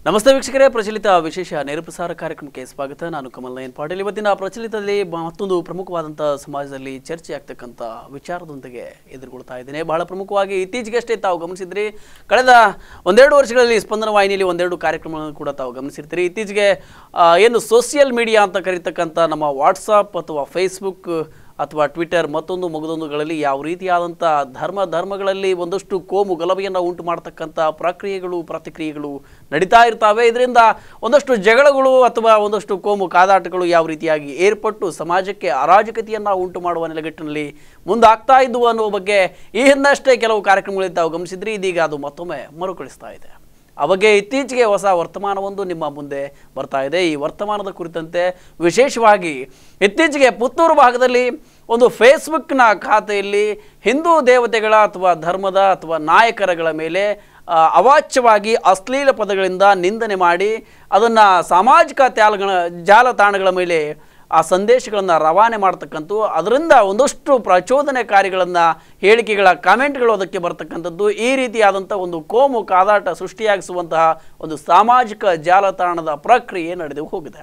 ನಮಸ್ತೆ ವೀಕ್ಷಕರೇ ಪ್ರಚಲಿತ ವಿಶೇಷ ನೇರ ಪ್ರಸಾರ ಕಾರ್ಯಕ್ರಮಕ್ಕೆ ಸ್ವಾಗತ ನಾನು ಕಮಲ್ ನಯನ್ ಪಾಟೀಲ್ ಇವತ್ತಿನ ಪ್ರಚಲಿತದಲ್ಲಿ ಬ- ಮತ್ತೊಂದು ಪ್ರಮುಖವಾದಂಥ ಸಮಾಜದಲ್ಲಿ ಚರ್ಚೆ ಆಗ್ತಕ್ಕಂಥ ವಿಚಾರದೊಂದಿಗೆ ಎದುರುಗೊಳ್ತಾ ಇದ್ದೇನೆ ಬಹಳ ಪ್ರಮುಖವಾಗಿ ಇತ್ತೀಚೆಗಷ್ಟೇ ತಾವು ಗಮನಿಸಿದ್ರಿ ಕಳೆದ ಒಂದೆರಡು ವರ್ಷಗಳಲ್ಲಿ ಸ್ಪಂದನ ವಾಹಿನಿಯಲ್ಲಿ ಒಂದೆರಡು ಕಾರ್ಯಕ್ರಮಗಳನ್ನು ಕೂಡ ತಾವು ಗಮನಿಸಿರ್ತೀರಿ ಇತ್ತೀಚೆಗೆ ಆ, ಏನು ಸೋಷಿಯಲ್ ಮೀಡಿಯಾ ಅಂತ ಕರೀತಕ್ಕಂಥ ನಮ್ಮ ವಾಟ್ಸಪ್ ಅಥವಾ ಫೇಸ್ಬುಕ್ ಅಥವಾ ಟ್ವಿಟರ್ ಮತ್ತೊಂದು ಮಗದೊಂದುಗಳಲ್ಲಿ ಯಾವ ರೀತಿಯಾದಂಥ ಧರ್ಮ ಧರ್ಮಗಳಲ್ಲಿ ಒಂದಷ್ಟು ಕೋಮು ಗಲಭೆಯನ್ನು ಉಂಟು ಮಾಡ್ತಕ್ಕಂಥ ಪ್ರಕ್ರಿಯೆಗಳು ಪ್ರತಿಕ್ರಿಯೆಗಳು ನಡೀತಾ ಇರ್ತವೆ ಇದರಿಂದ ಒಂದಷ್ಟು ಜಗಳಗಳು ಅಥವಾ ಒಂದಷ್ಟು ಕೋಮು ಕಾದಾಟಗಳು ಯಾವ ರೀತಿಯಾಗಿ ಏರ್ಪಟ್ಟು ಸಮಾಜಕ್ಕೆ ಅರಾಜಕತೆಯನ್ನು ಉಂಟು ಮಾಡುವ ನೆಲೆಗಟ್ಟಿನಲ್ಲಿ ಮುಂದಾಗ್ತಾ ಇದ್ವು ಅನ್ನೋ ಬಗ್ಗೆ ಈ ಹಿಂದಷ್ಟೇ ಕೆಲವು ಕಾರ್ಯಕ್ರಮಗಳಲ್ಲಿ ತಾವು ಗಮನಿಸಿದ್ರಿ ಇದೀಗ ಅದು ಮತ್ತೊಮ್ಮೆ ಮರುಕಳಿಸ್ತಾ ಇದೆ ಆ ಬಗ್ಗೆ ಇತ್ತೀಚೆಗೆ ಹೊಸ ವರ್ತಮಾನವೊಂದು ನಿಮ್ಮ ಮುಂದೆ ಬರ್ತಾ ಇದೆ ಈ ವರ್ತಮಾನದ ಕುರಿತಂತೆ ವಿಶೇಷವಾಗಿ ಇತ್ತೀಚೆಗೆ ಪುತ್ತೂರು ಭಾಗದಲ್ಲಿ ಒಂದು ಫೇಸ್ಬುಕ್ನ ಖಾತೆಯಲ್ಲಿ ಹಿಂದೂ ದೇವತೆಗಳ ಅಥವಾ ಧರ್ಮದ ಅಥವಾ ನಾಯಕರಗಳ ಮೇಲೆ ಆ, ಅವಾಚ್ಯವಾಗಿ ಅಶ್ಲೀಲ ಪದಗಳಿಂದ ನಿಂದನೆ ಮಾಡಿ ಅದನ್ನು ಸಾಮಾಜಿಕ ತ್ಯಾಲಗಳ ಜಾಲತಾಣಗಳ ಮೇಲೆ ಆ ಸಂದೇಶಗಳನ್ನು ರವಾನೆ ಮಾಡ್ತಕ್ಕಂಥ ಅದರಿಂದ ಒಂದಷ್ಟು ಪ್ರಚೋದನೆಕಾರಿಗಳನ್ನು ಹೇಳಿಕೆಗಳ ಕಾಮೆಂಟ್ಗಳು ಅದಕ್ಕೆ ಬರ್ತಕ್ಕಂಥದ್ದು ಈ ರೀತಿಯಾದಂಥ ಒಂದು ಕೋಮು ಕಾದಾಟ ಸೃಷ್ಟಿಯಾಗಿಸುವಂತಹ ಒಂದು ಸಾಮಾಜಿಕ ಜಾಲತಾಣದ ಪ್ರಕ್ರಿಯೆ ನಡೆದು ಹೋಗಿದೆ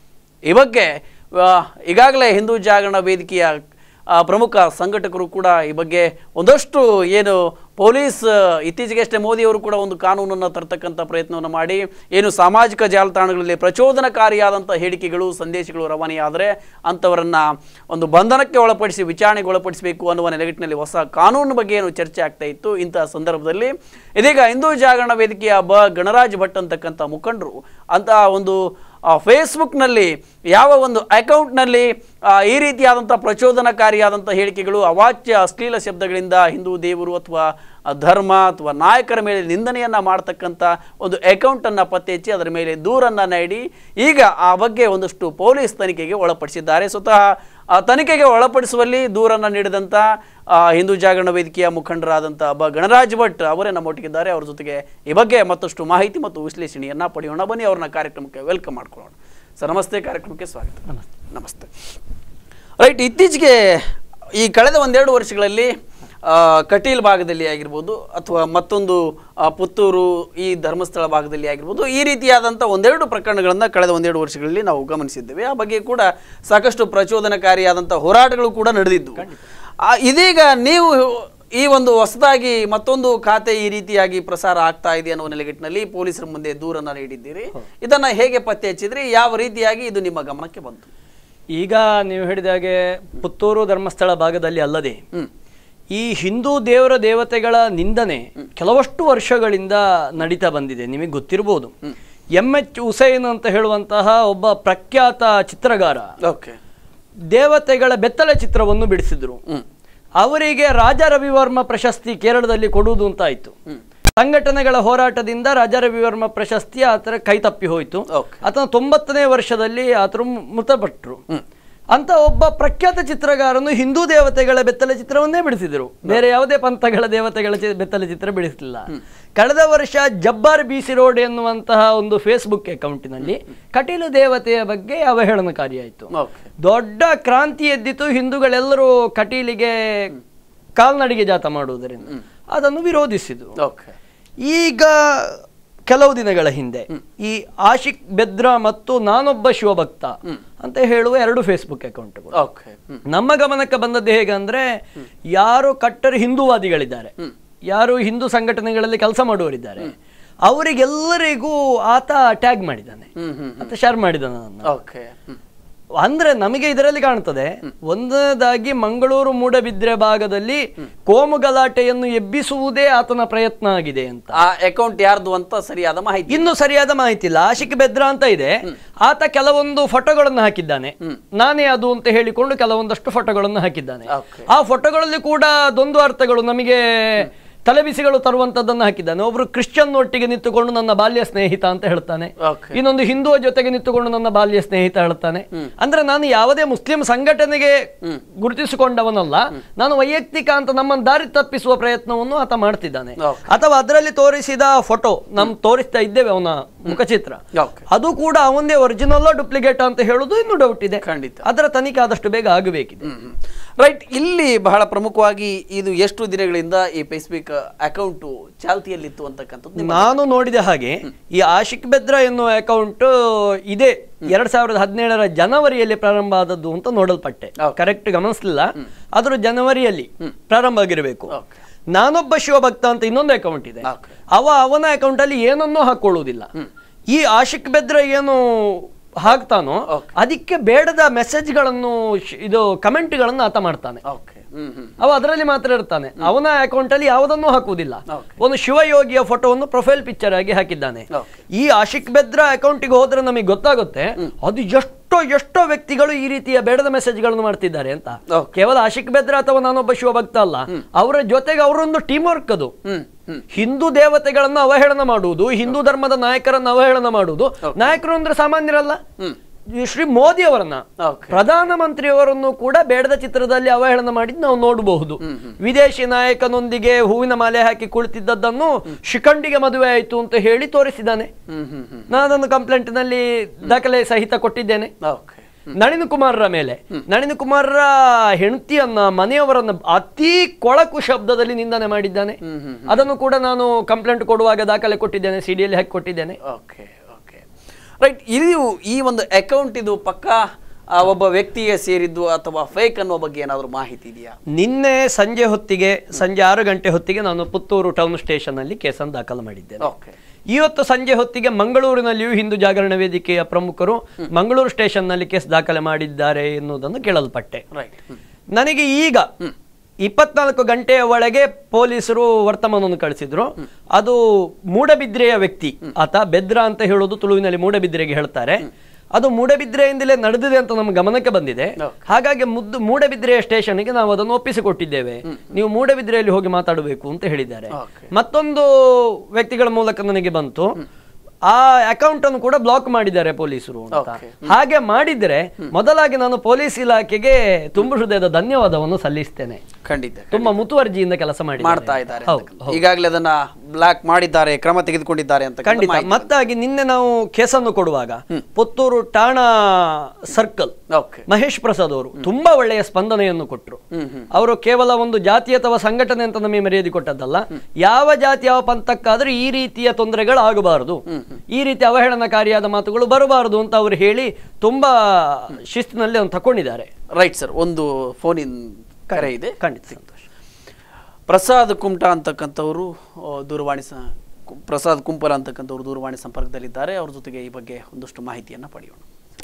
ಈ ಬಗ್ಗೆ ಆ, ಈಗಾಗಲೇ ಹಿಂದೂ ಜಾಗರಣ ವೇದಿಕೆಯ ಆ, ಪ್ರಮುಖ ಸಂಘಟಕರು ಕೂಡ ಈ ಬಗ್ಗೆ ಒಂದಷ್ಟು ಏನು ಪೊಲೀಸ್ ಆ, ಇತ್ತೀಚೆಗಷ್ಟೇ ಮೋದಿಯವರು ಕೂಡ ಒಂದು ಕಾನೂನನ್ನು ತರ್ತಕ್ಕಂಥ ಪ್ರಯತ್ನವನ್ನು ಮಾಡಿ ಏನು ಸಾಮಾಜಿಕ ಜಾಲತಾಣಗಳಲ್ಲಿ ಪ್ರಚೋದನಕಾರಿಯಾದಂಥ ಹೇಳಿಕೆಗಳು ಸಂದೇಶಗಳು ರವಾನೆಯಾದರೆ ಅಂಥವರನ್ನು ಒಂದು ಬಂಧನಕ್ಕೆ ಒಳಪಡಿಸಿ ವಿಚಾರಣೆಗೆ ಒಳಪಡಿಸಬೇಕು ಅನ್ನುವ ನೆಲೆಗಟ್ಟಿನಲ್ಲಿ ಹೊಸ ಕಾನೂನು ಬಗ್ಗೆ ಏನು ಚರ್ಚೆ ಆಗ್ತಾ ಇತ್ತು ಇಂತಹ ಸಂದರ್ಭದಲ್ಲಿ ಇದೀಗ ಹಿಂದೂ ಜಾಗರಣ ವೇದಿಕೆಯ ಬ ಗಣರಾಜ್ ಭಟ್ ಅಂತಕ್ಕಂಥ ಮುಖಂಡರು ಅಂತಹ ಒಂದು ಆ, ಫೇಸ್ಬುಕ್ನಲ್ಲಿ ಯಾವ ಒಂದು ಅಕೌಂಟ್ನಲ್ಲಿ ಆ, ಈ ರೀತಿಯಾದಂಥ ಪ್ರಚೋದನಕಾರಿಯಾದಂಥ ಹೇಳಿಕೆಗಳು ಅವಾಚ್ಯ ಅಶ್ಲೀಲ ಶಬ್ದಗಳಿಂದ ಹಿಂದೂ ದೇವರು ಅಥವಾ ಆ, ಧರ್ಮ ಅಥವಾ ನಾಯಕರ ಮೇಲೆ ನಿಂದನೆಯನ್ನು ಮಾಡ್ತಕ್ಕಂಥ ಒಂದು ಅಕೌಂಟನ್ನು ಪತ್ತೆ ಹಚ್ಚಿ ಅದರ ಮೇಲೆ ದೂರನ್ನು ನೀಡಿ ಈಗ ಆ ಬಗ್ಗೆ ಒಂದಷ್ಟು ಪೊಲೀಸ್ ತನಿಖೆಗೆ ಒಳಪಡಿಸಿದ್ದಾರೆ ಸ್ವತಃ ಆ ತನಿಖೆಗೆ ಒಳಪಡಿಸುವಲ್ಲಿ ದೂರನ್ನು ನೀಡಿದಂಥ ಆ, ಹಿಂದೂ ಜಾಗರಣ ವೇದಿಕೆಯ ಮುಖಂಡರಾದಂಥ ಬ ಗಣರಾಜ್ ಭಟ್ ಅವರೇ ನಮ್ಮೊಟ್ಟಿಗಿದ್ದಾರೆ ಅವ್ರ ಜೊತೆಗೆ ಈ ಬಗ್ಗೆ ಮತ್ತಷ್ಟು ಮಾಹಿತಿ ಮತ್ತು ವಿಶ್ಲೇಷಣೆಯನ್ನು ಪಡೆಯೋಣ ಬನ್ನಿ ಅವ್ರನ್ನ ಕಾರ್ಯಕ್ರಮಕ್ಕೆ ವೆಲ್ಕಮ್ ಮಾಡ್ಕೊಳ್ಳೋಣ ಸರ್ ನಮಸ್ತೆ ಕಾರ್ಯಕ್ರಮಕ್ಕೆ ಸ್ವಾಗತ ನಮಸ್ತೆ ನಮಸ್ತೆ ರೈಟ್ ಇತ್ತೀಚೆಗೆ ಈ ಕಳೆದ ಒಂದೆರಡು ವರ್ಷಗಳಲ್ಲಿ ಆ, ಕಟೀಲ್ ಭಾಗದಲ್ಲಿ ಆಗಿರ್ಬೋದು ಅಥವಾ ಮತ್ತೊಂದು ಆ, ಪುತ್ತೂರು ಈ ಧರ್ಮಸ್ಥಳ ಭಾಗದಲ್ಲಿ ಆಗಿರ್ಬೋದು ಈ ರೀತಿಯಾದಂಥ ಒಂದೆರಡು ಪ್ರಕರಣಗಳನ್ನು ಕಳೆದ ಒಂದೆರಡು ವರ್ಷಗಳಲ್ಲಿ ನಾವು ಗಮನಿಸಿದ್ದೇವೆ ಆ ಬಗ್ಗೆ ಕೂಡ ಸಾಕಷ್ಟು ಪ್ರಚೋದನಕಾರಿಯಾದಂಥ ಹೋರಾಟಗಳು ಕೂಡ ನಡೆದಿದ್ದು ಆ, ಇದೀಗ ನೀವು ಈ ಒಂದು ಹೊಸದಾಗಿ ಮತ್ತೊಂದು ಖಾತೆ ಈ ರೀತಿಯಾಗಿ ಪ್ರಸಾರ ಆಗ್ತಾ ಇದೆ ಅನ್ನೋ ನೆಲೆಗಟ್ಟಿನಲ್ಲಿ ಪೊಲೀಸರ ಮುಂದೆ ದೂರನ್ನ ನೀಡಿದ್ದೀರಿ ಇದನ್ನ ಹೇಗೆ ಪತ್ತೆ ಹಚ್ಚಿದ್ರಿ ಯಾವ ರೀತಿಯಾಗಿ ಇದು ನಿಮ್ಮ ಗಮನಕ್ಕೆ ಬಂತು ಈಗ ನೀವು ಹೇಳಿದ ಹಾಗೆ ಪುತ್ತೂರು ಧರ್ಮಸ್ಥಳ ಭಾಗದಲ್ಲಿ ಅಲ್ಲದೆ ಹ್ಮ್ ಈ ಹಿಂದೂ ದೇವರ ದೇವತೆಗಳ ನಿಂದನೆ ಕೆಲವಷ್ಟು ವರ್ಷಗಳಿಂದ ನಡೀತಾ ಬಂದಿದೆ ನಿಮಗೆ ಗೊತ್ತಿರಬಹುದು ಎಂ ಎಚ್ ಹುಸೈನ್ ಅಂತ ಹೇಳುವಂತಹ ಒಬ್ಬ ಪ್ರಖ್ಯಾತ ಚಿತ್ರಗಾರ ಓಕೆ ದೇವತೆಗಳ ಬೆತ್ತಲೆ ಚಿತ್ರವನ್ನು ಬಿಡಿಸಿದ್ರು ಹ್ಮ್ ಅವರಿಗೆ ರಾಜಾ ರವಿವರ್ಮ ಪ್ರಶಸ್ತಿ ಕೇರಳದಲ್ಲಿ ಕೊಡುವುದು ಅಂತ ಆಯ್ತು ಸಂಘಟನೆಗಳ ಹೋರಾಟದಿಂದ ರಾಜಾ ರವಿವರ್ಮ ಪ್ರಶಸ್ತಿ ಆತರ ಕೈ ತಪ್ಪಿ ಹೋಯಿತು Okay. ಆತನ ತೊಂಬತ್ತನೇ ವರ್ಷದಲ್ಲಿ ಆತರು ಮೃತಪಟ್ಟರು ಅಂತ ಒಬ್ಬ ಪ್ರಖ್ಯಾತ ಚಿತ್ರಗಾರನು ಹಿಂದೂ ದೇವತೆಗಳ ಬೆತ್ತಲೆ ಚಿತ್ರವನ್ನೇ ಬಿಡಿಸಿದರು ಬೇರೆ ಯಾವುದೇ ಪಂಥಗಳ ದೇವತೆಗಳ ಚಿ- ಬೆತ್ತಲೆ ಚಿತ್ರ ಬಿಡಿಸಲಿಲ್ಲ ಕಳೆದ ವರ್ಷ ಜಬ್ಬಾರ್ ಬಿಸಿ ರೋಡ್ ಎನ್ನುವಂತಹ ಒಂದು ಫೇಸ್ಬುಕ್ ಅಕೌಂಟಿನಲ್ಲಿ ಕಟೀಲು ದೇವತೆಯ ಬಗ್ಗೆ ಅವಹೇಳನಕಾರಿಯಾಯಿತು ಓಕೆ ದೊಡ್ಡ ಕ್ರಾಂತಿ ಎದ್ದಿತು ಹಿಂದೂಗಳೆಲ್ಲರೂ ಕಟೀಲಿಗೆ ಕಾಲ್ನಡಿಗೆ ಜಾತ ಮಾಡುವುದರಿಂದ ಅದನ್ನು ವಿರೋಧಿಸಿದರು ಓಕೆ ಈಗ ಕೆಲವು ದಿನಗಳ ಹಿಂದೆ ಈ ಆಶಿಕ್ ಬೆದ್ರಾ ಮತ್ತು ನಾನೊಬ್ಬ ಶಿವಭಕ್ತ ಅಂತ ಹೇಳುವ ಎರಡು ಫೇಸ್ಬುಕ್ ಅಕೌಂಟ್ಗಳು ಓಕೆ ಹ್ಮ್ ನಮ್ಮ ಗಮನಕ್ಕೆ ಬಂದದ್ದು ಹೇಗಂದ್ರೆ ಯಾರು ಕಟ್ಟರ್ ಹಿಂದೂವಾದಿಗಳಿದ್ದಾರೆ ಯಾರು ಹಿಂದೂ ಸಂಘಟನೆಗಳಲ್ಲಿ ಕೆಲಸ ಮಾಡುವವರಿದ್ದಾರೆ ಅವರಿಗೆಲ್ಲರಿಗೂ ಆತ ಟ್ಯಾಗ್ ಮಾಡಿದ್ದಾನೆ ಹ್ಮ್ ಹ್ಮ್ ಆತ ಶೇರ್ ಮಾಡಿದ್ದಾನೆ ನನ್ನ ಓಕೆ ಹ್ಮ್ ಅಂದ್ರೆ ನಮಗೆ ಇದರಲ್ಲಿ ಕಾಣ್ತದೆ ಒಂದನೇದಾಗಿ ಮಂಗಳೂರು ಮೂಡಬಿದ್ರೆ ಭಾಗದಲ್ಲಿ ಕೋಮು ಗಲಾಟೆಯನ್ನು ಎಬ್ಬಿಸುವುದೇ ಆತನ ಪ್ರಯತ್ನ ಆಗಿದೆ ಅಂತ ಆ ಅಕೌಂಟ್ ಯಾರ್ದು ಅಂತ ಸರಿಯಾದ ಮಾಹಿತಿ ಇನ್ನು ಸರಿಯಾದ ಮಾಹಿತಿ ಇಲ್ಲ ಆಶಿಕ್ ಬೆದ್ರಾ ಅಂತ ಇದೆ ಆತ ಕೆಲವೊಂದು ಫೋಟೋಗಳನ್ನು ಹಾಕಿದ್ದಾನೆ ನಾನೇ ಅದು ಅಂತ ಹೇಳಿಕೊಂಡು ಕೆಲವೊಂದಷ್ಟು ಫೋಟೋಗಳನ್ನು ಹಾಕಿದ್ದಾನೆ Okay. ಆ ಫೋಟೋಗಳಲ್ಲಿ ಕೂಡ ದ್ವಂದ್ವಾರ್ಥಗಳು ನಮಗೆ ತಲೆಬಿಸಿಗಳು ತರುವಂತದ್ದನ್ನು ಹಾಕಿದ್ದಾನೆ ಒಬ್ರು ಕ್ರಿಶ್ಚಿಯನ್ ಒಟ್ಟಿಗೆ ನಿಂತುಕೊಂಡು ನನ್ನ ಬಾಲ್ಯ ಸ್ನೇಹಿತ ಅಂತ ಹೇಳ್ತಾನೆ ಓಕೆ ಇನ್ನೊಂದು ಹಿಂದುವ ಜೊತೆಗೆ ನಿಂತುಕೊಂಡು ನನ್ನ ಬಾಲ್ಯ ಸ್ನೇಹಿತ ಹೇಳ್ತಾನೆ ಅಂದ್ರೆ ನಾನು ಯಾವುದೇ ಮುಸ್ಲಿಂ ಸಂಘಟನೆಗೆ ಗುರುತಿಸಿಕೊಂಡವನಲ್ಲ ನಾನು ವೈಯಕ್ತಿಕ ಅಂತ ನಮ್ಮನ್ನು ದಾರಿ ತಪ್ಪಿಸುವ ಪ್ರಯತ್ನವನ್ನು ಆತ ಮಾಡ್ತಿದ್ದಾನೆ Okay. ಅಥವಾ ಅದರಲ್ಲಿ ತೋರಿಸಿದ ಫೋಟೋ ನಮ್ ತೋರಿಸ್ತಾ ಇದ್ದೇವೆ ಅವನ ಮುಖಚಿತ್ರ ಓಕೆ ಅದು ಕೂಡ ಅವನದೇ ಒರಿಜಿನಲ್ ಡೂಪ್ಲಿಕೇಟ್ ಅಂತ ಹೇಳುದು ಇನ್ನು ಡೌಟ್ ಇದೆ ಖಂಡಿತ ಅದರ ತನಿಖೆ ಆದಷ್ಟು ಬೇಗ ಆಗಬೇಕಿದೆ ರೈಟ್ ಇಲ್ಲಿ ಬಹಳ ಪ್ರಮುಖವಾಗಿ ಇದು ಎಷ್ಟು ದಿನಗಳಿಂದ ಈ ಫೇಸ್ಬುಕ್ ಅಕೌಂಟ್ ಚಾಲ್ತಿಯಲ್ಲಿತ್ತು ಅಂತಕ್ಕಂಥದ್ದು ನಿಮ್ಮ- ನಾನು ನೋಡಿದ ಹಾಗೆ ಈ ಆಶಿಕ್ ಬೆದ್ರ ಎನ್ನುವ ಅಕೌಂಟ್ ಇದೆ ಎರಡ್ ಸಾವಿರದ ಹದಿನೇಳರ ಜನವರಿಯಲ್ಲಿ ಪ್ರಾರಂಭ ಆದದ್ದು ಅಂತ ನೋಡಲ್ಪಟ್ಟೆ Okay. ಕರೆಕ್ಟ್ ಗಮನಿಸಲಿಲ್ಲ ಆದ್ರೂ ಜನವರಿಯಲ್ಲಿ ಪ್ರಾರಂಭ ಆಗಿರಬೇಕು Okay. ನಾನೊಬ್ಬ ಶಿವಭಕ್ತ ಅಂತ ಇನ್ನೊಂದು ಅಕೌಂಟ್ ಇದೆ Okay. ಅವ ಅವನ ಅಕೌಂಟ್ ಅಲ್ಲಿ ಏನನ್ನೂ ಹಾಕೊಳ್ಳುವುದಿಲ್ಲ ಈ ಆಶಿಕ್ ಬೆದ್ರ ಏನು ಹಾಕ್ತಾನೋ Okay. ಅದಕ್ಕೆ ಬೇಡದ ಮೆಸೇಜ್ಗಳನ್ನು ಇದು ಕಮೆಂಟ್ಗಳನ್ನು ಆತ ಮಾಡ್ತಾನೆ ಓಕೆ ಹ್ಮ್ ಹ್ಮ್ ಅವ ಅದರಲ್ಲಿ ಮಾತ್ರ ಇರ್ತಾನೆ ಅವನ ಅಕೌಂಟ್ ಅಲ್ಲಿ ಯಾವುದನ್ನು ಹಾಕುವುದಿಲ್ಲ Okay. ಒಂದು ಶಿವಯೋಗಿಯ ಫೋಟೋವನ್ನು ಪ್ರೊಫೈಲ್ ಪಿಕ್ಚರ್ ಆಗಿ ಹಾಕಿದ್ದಾನೆ Okay. ಈ ಆಶಿಕ್ ಬೆದ್ರ ಅಕೌಂಟಿಗೆ ಹೋದ್ರೆ ನಮಗೆ ಗೊತ್ತಾಗುತ್ತೆ ಅದು ಎಷ್ಟೋ ಎಷ್ಟೋ ವ್ಯಕ್ತಿಗಳು ಈ ರೀತಿಯ ಬೇಡದ ಮೆಸೇಜ್ಗಳನ್ನು ಮಾಡ್ತಿದ್ದಾರೆ ಅಂತ Okay. ಕೇವಲ ಆಶಿಕ್ ಬೆದ್ರ ಅಥವಾ ನಾನೊಬ್ಬ ಶಿವಭಕ್ತ ಅಲ್ಲ ಅವರ ಜೊತೆಗೆ ಅವರೊಂದು ಟೀಮ್ ವರ್ಕ್ ಅದು ಹ್ಮ್ ಹ್ಮ್ ಹಿಂದೂ ದೇವತೆಗಳನ್ನು ಅವಹೇಳನ ಮಾಡುವುದು ಹಿಂದೂ ಧರ್ಮದ ನಾಯಕರನ್ನು ಅವಹೇಳನ ಮಾಡುವುದು ನಾಯಕರು ಅಂದ್ರೆ ಸಾಮಾನ್ಯರಲ್ಲ ಈ ಶ್ರೀ ಮೋದಿ ಅವರನ್ನ ಓಕೆ ಪ್ರಧಾನಮಂತ್ರಿಯವರನ್ನು ಕೂಡ ಬೇಡದ ಚಿತ್ರದಲ್ಲಿ ಅವಹೇಳನ ಮಾಡಿದ್ದು ನಾವು ನೋಡಬಹುದು ವಿದೇಶಿ ನಾಯಕನೊಂದಿಗೆ ಹೂವಿನ ಮಾಲೆ ಹಾಕಿ ಕುಳಿತಿದ್ದದ್ದನ್ನು ಶಿಖಂಡಿಗೆ ಮದುವೆ ಆಯಿತು ಅಂತ ಹೇಳಿ ತೋರಿಸಿದ್ದಾನೆ ಹ್ಮ್ ಹ್ಮ್ ಹ್ಮ್ ನಾನೊಂದು ಕಂಪ್ಲೇಂಟ್ನಲ್ಲಿ ದಾಖಲೆ ಸಹಿತ ಕೊಟ್ಟಿದ್ದೇನೆ ಓಕೆ ನಳಿನ್ ಕುಮಾರರ ಮೇಲೆ ನಳಿನ್ ಕುಮಾರರ ಹೆಂಡತಿಯನ್ನ ಮನೆಯವರನ್ನ ಅತಿ ಕೊಳಕು ಶಬ್ದದಲ್ಲಿ ನಿಂದನೆ ಮಾಡಿದ್ದಾನೆ ಅದನ್ನು ಕೂಡ ನಾನು ಕಂಪ್ಲೇಂಟ್ ಕೊಡುವಾಗ ದಾಖಲೆ ಕೊಟ್ಟಿದ್ದೇನೆ ಸಿಡಿಯಲ್ಲಿ ಹಾಕಿ ಕೊಟ್ಟಿದ್ದೇನೆ ಓಕೆ ಓಕೆ ರೈಟ್ ಇದು ಈ ಒಂದು ಅಕೌಂಟ್ ಇದು ಪಕ್ಕ ಆ, ಒಬ್ಬ ವ್ಯಕ್ತಿಗೆ ಸೇರಿದ್ದು ಅಥವಾ ಫೇಕ್ ಅನ್ನೋ ಬಗ್ಗೆ ಏನಾದರೂ ಮಾಹಿತಿ ಇದೆಯಾ ನಿನ್ನೆ ಸಂಜೆ ಹೊತ್ತಿಗೆ ಸಂಜೆ ಆರು ಗಂಟೆ ಹೊತ್ತಿಗೆ ನಾನು ಪುತ್ತೂರು ಟೌನ್ ಸ್ಟೇಷನ್ ಅಲ್ಲಿ ಕೇಸನ್ನು ದಾಖಲು ಮಾಡಿದ್ದೇನೆ ಓಕೆ ಇವತ್ತು ಸಂಜೆ ಹೊತ್ತಿಗೆ ಮಂಗಳೂರಿನಲ್ಲಿಯೂ ಹಿಂದೂ ಜಾಗರಣ ವೇದಿಕೆಯ ಪ್ರಮುಖರು ಮಂಗಳೂರು ಸ್ಟೇಷನ್ ನಲ್ಲಿ ಕೇಸ್ ದಾಖಲೆ ಮಾಡಿದ್ದಾರೆ ಎನ್ನುವುದನ್ನು ಕೇಳಲ್ಪಟ್ಟೆ ರೈಟ್ ನನಗೆ ಈಗ ಇಪ್ಪತ್ನಾಲ್ಕು ಗಂಟೆಯ ಒಳಗೆ ಪೊಲೀಸರು ವರ್ತಮಾನವನ್ನು ಕಳಿಸಿದ್ರು ಅದು ಮೂಡಬಿದ್ರೆಯ ವ್ಯಕ್ತಿ ಆತ ಬೆದ್ರ ಅಂತ ಹೇಳೋದು ತುಳುವಿನಲ್ಲಿ ಮೂಡಬಿದ್ರೆಗೆ ಹೇಳ್ತಾರೆ ಅದು ಮೂಡಬಿದ್ರೆಯಿಂದಲೇ ನಡೆದಿದೆ ಅಂತ ನಮ್ಮ ಗಮನಕ್ಕೆ ಬಂದಿದೆ ಹಾಗಾಗಿ ಮುದ್ದು ಮೂಡಬಿದ್ರೆಯ ಸ್ಟೇಷನ್ಗೆ ನಾವು ಅದನ್ನು ಒಪ್ಪಿಸಿಕೊಟ್ಟಿದ್ದೇವೆ ನೀವು ಮೂಡಬಿದ್ರೆಯಲ್ಲಿ ಹೋಗಿ ಮಾತಾಡಬೇಕು ಅಂತ ಹೇಳಿದ್ದಾರೆ Okay. ಮತ್ತೊಂದು ವ್ಯಕ್ತಿಗಳ ಮೂಲಕ ನನಗೆ ಬಂತು ಆ ಅಕೌಂಟ್ ಅನ್ನು ಕೂಡ ಬ್ಲಾಕ್ ಮಾಡಿದ್ದಾರೆ ಪೊಲೀಸರು ಅಂತ Okay. ಹಾಗೆ ಮಾಡಿದ್ರೆ ಮೊದಲಾಗಿ ನಾನು ಪೊಲೀಸ್ ಇಲಾಖೆಗೆ ತುಂಬು ಹೃದಯದ ಧನ್ಯವಾದವನ್ನು ಸಲ್ಲಿಸ್ತೇನೆ ಖಂಡಿತ ತುಂಬಾ ಮುತುವರ್ಜಿಯಿಂದ ಕೆಲಸ ಮಾಡಿ ಮಾಡ್ತಾ ಇದ್ದಾರೆ ಹೌದು ಅಂತಕ್ಕಂಥ. ಈಗಾಗಲೇ ಅದನ್ನ ಬ್ಲಾಕ್ ಮಾಡಿದ್ದಾರೆ ಕ್ರಮ ತೆಗೆದುಕೊಂಡಿದ್ದಾರೆ ಅಂತ ಖಂಡಿತ ಮತ್ತಾಗಿ ನಿನ್ನೆ ನಾವು ಕೇಸನ್ನು ಕೊಡುವಾಗ ಪುತ್ತೂರು ಠಾಣಾ ಸರ್ಕಲ್ ಓಕೆ ಮಹೇಶ್ ಪ್ರಸಾದ್ ಅವರು ತುಂಬಾ ಒಳ್ಳೆಯ ಸ್ಪಂದನೆಯನ್ನು ಕೊಟ್ಟರು ಅವರು ಕೇವಲ ಒಂದು ಜಾತಿ ಅಥವಾ ಸಂಘಟನೆ ಅಂತ ನಮಗೆ ಮರ್ಯಾದೆ ಕೊಟ್ಟದ್ದಲ್ಲ ಯಾವ ಜಾತಿ ಯಾವ ಪಂಥಕ್ಕಾದ್ರೂ ಈ ರೀತಿಯ ತೊಂದರೆಗಳು ಆಗಬಾರದು ಈ ರೀತಿ ಅವಹೇಳನಕಾರಿಯಾದ ಮಾತುಗಳು ಬರಬಾರದು ಅಂತ ಅವರು ಹೇಳಿ ತುಂಬಾ ಶಿಸ್ತಿನಲ್ಲಿ ಅದನ್ನು ತಕೊಂಡಿದ್ದಾರೆ ರೈಟ್ ಸರ್ ಒಂದು ಫೋನಿನ್ ಕರೆ ಇದೆ ಖಂಡಿತ ಸಂತೋಷ ಪ್ರಸಾದ್ ಕುಮಟಾ ಅಂತಕ್ಕಂಥವರು ಆ, ದೂರವಾಣಿ ಸ ಕು- ಪ್ರಸಾದ್ ಕುಂಪಲ ಅಂತಕ್ಕಂಥವ್ರು ದೂರವಾಣಿ ಸಂಪರ್ಕದಲ್ಲಿದ್ದಾರೆ ಅವ್ರ ಜೊತೆಗೆ ಈ ಬಗ್ಗೆ ಒಂದಷ್ಟು ಮಾಹಿತಿಯನ್ನು ಪಡೆಯೋಣ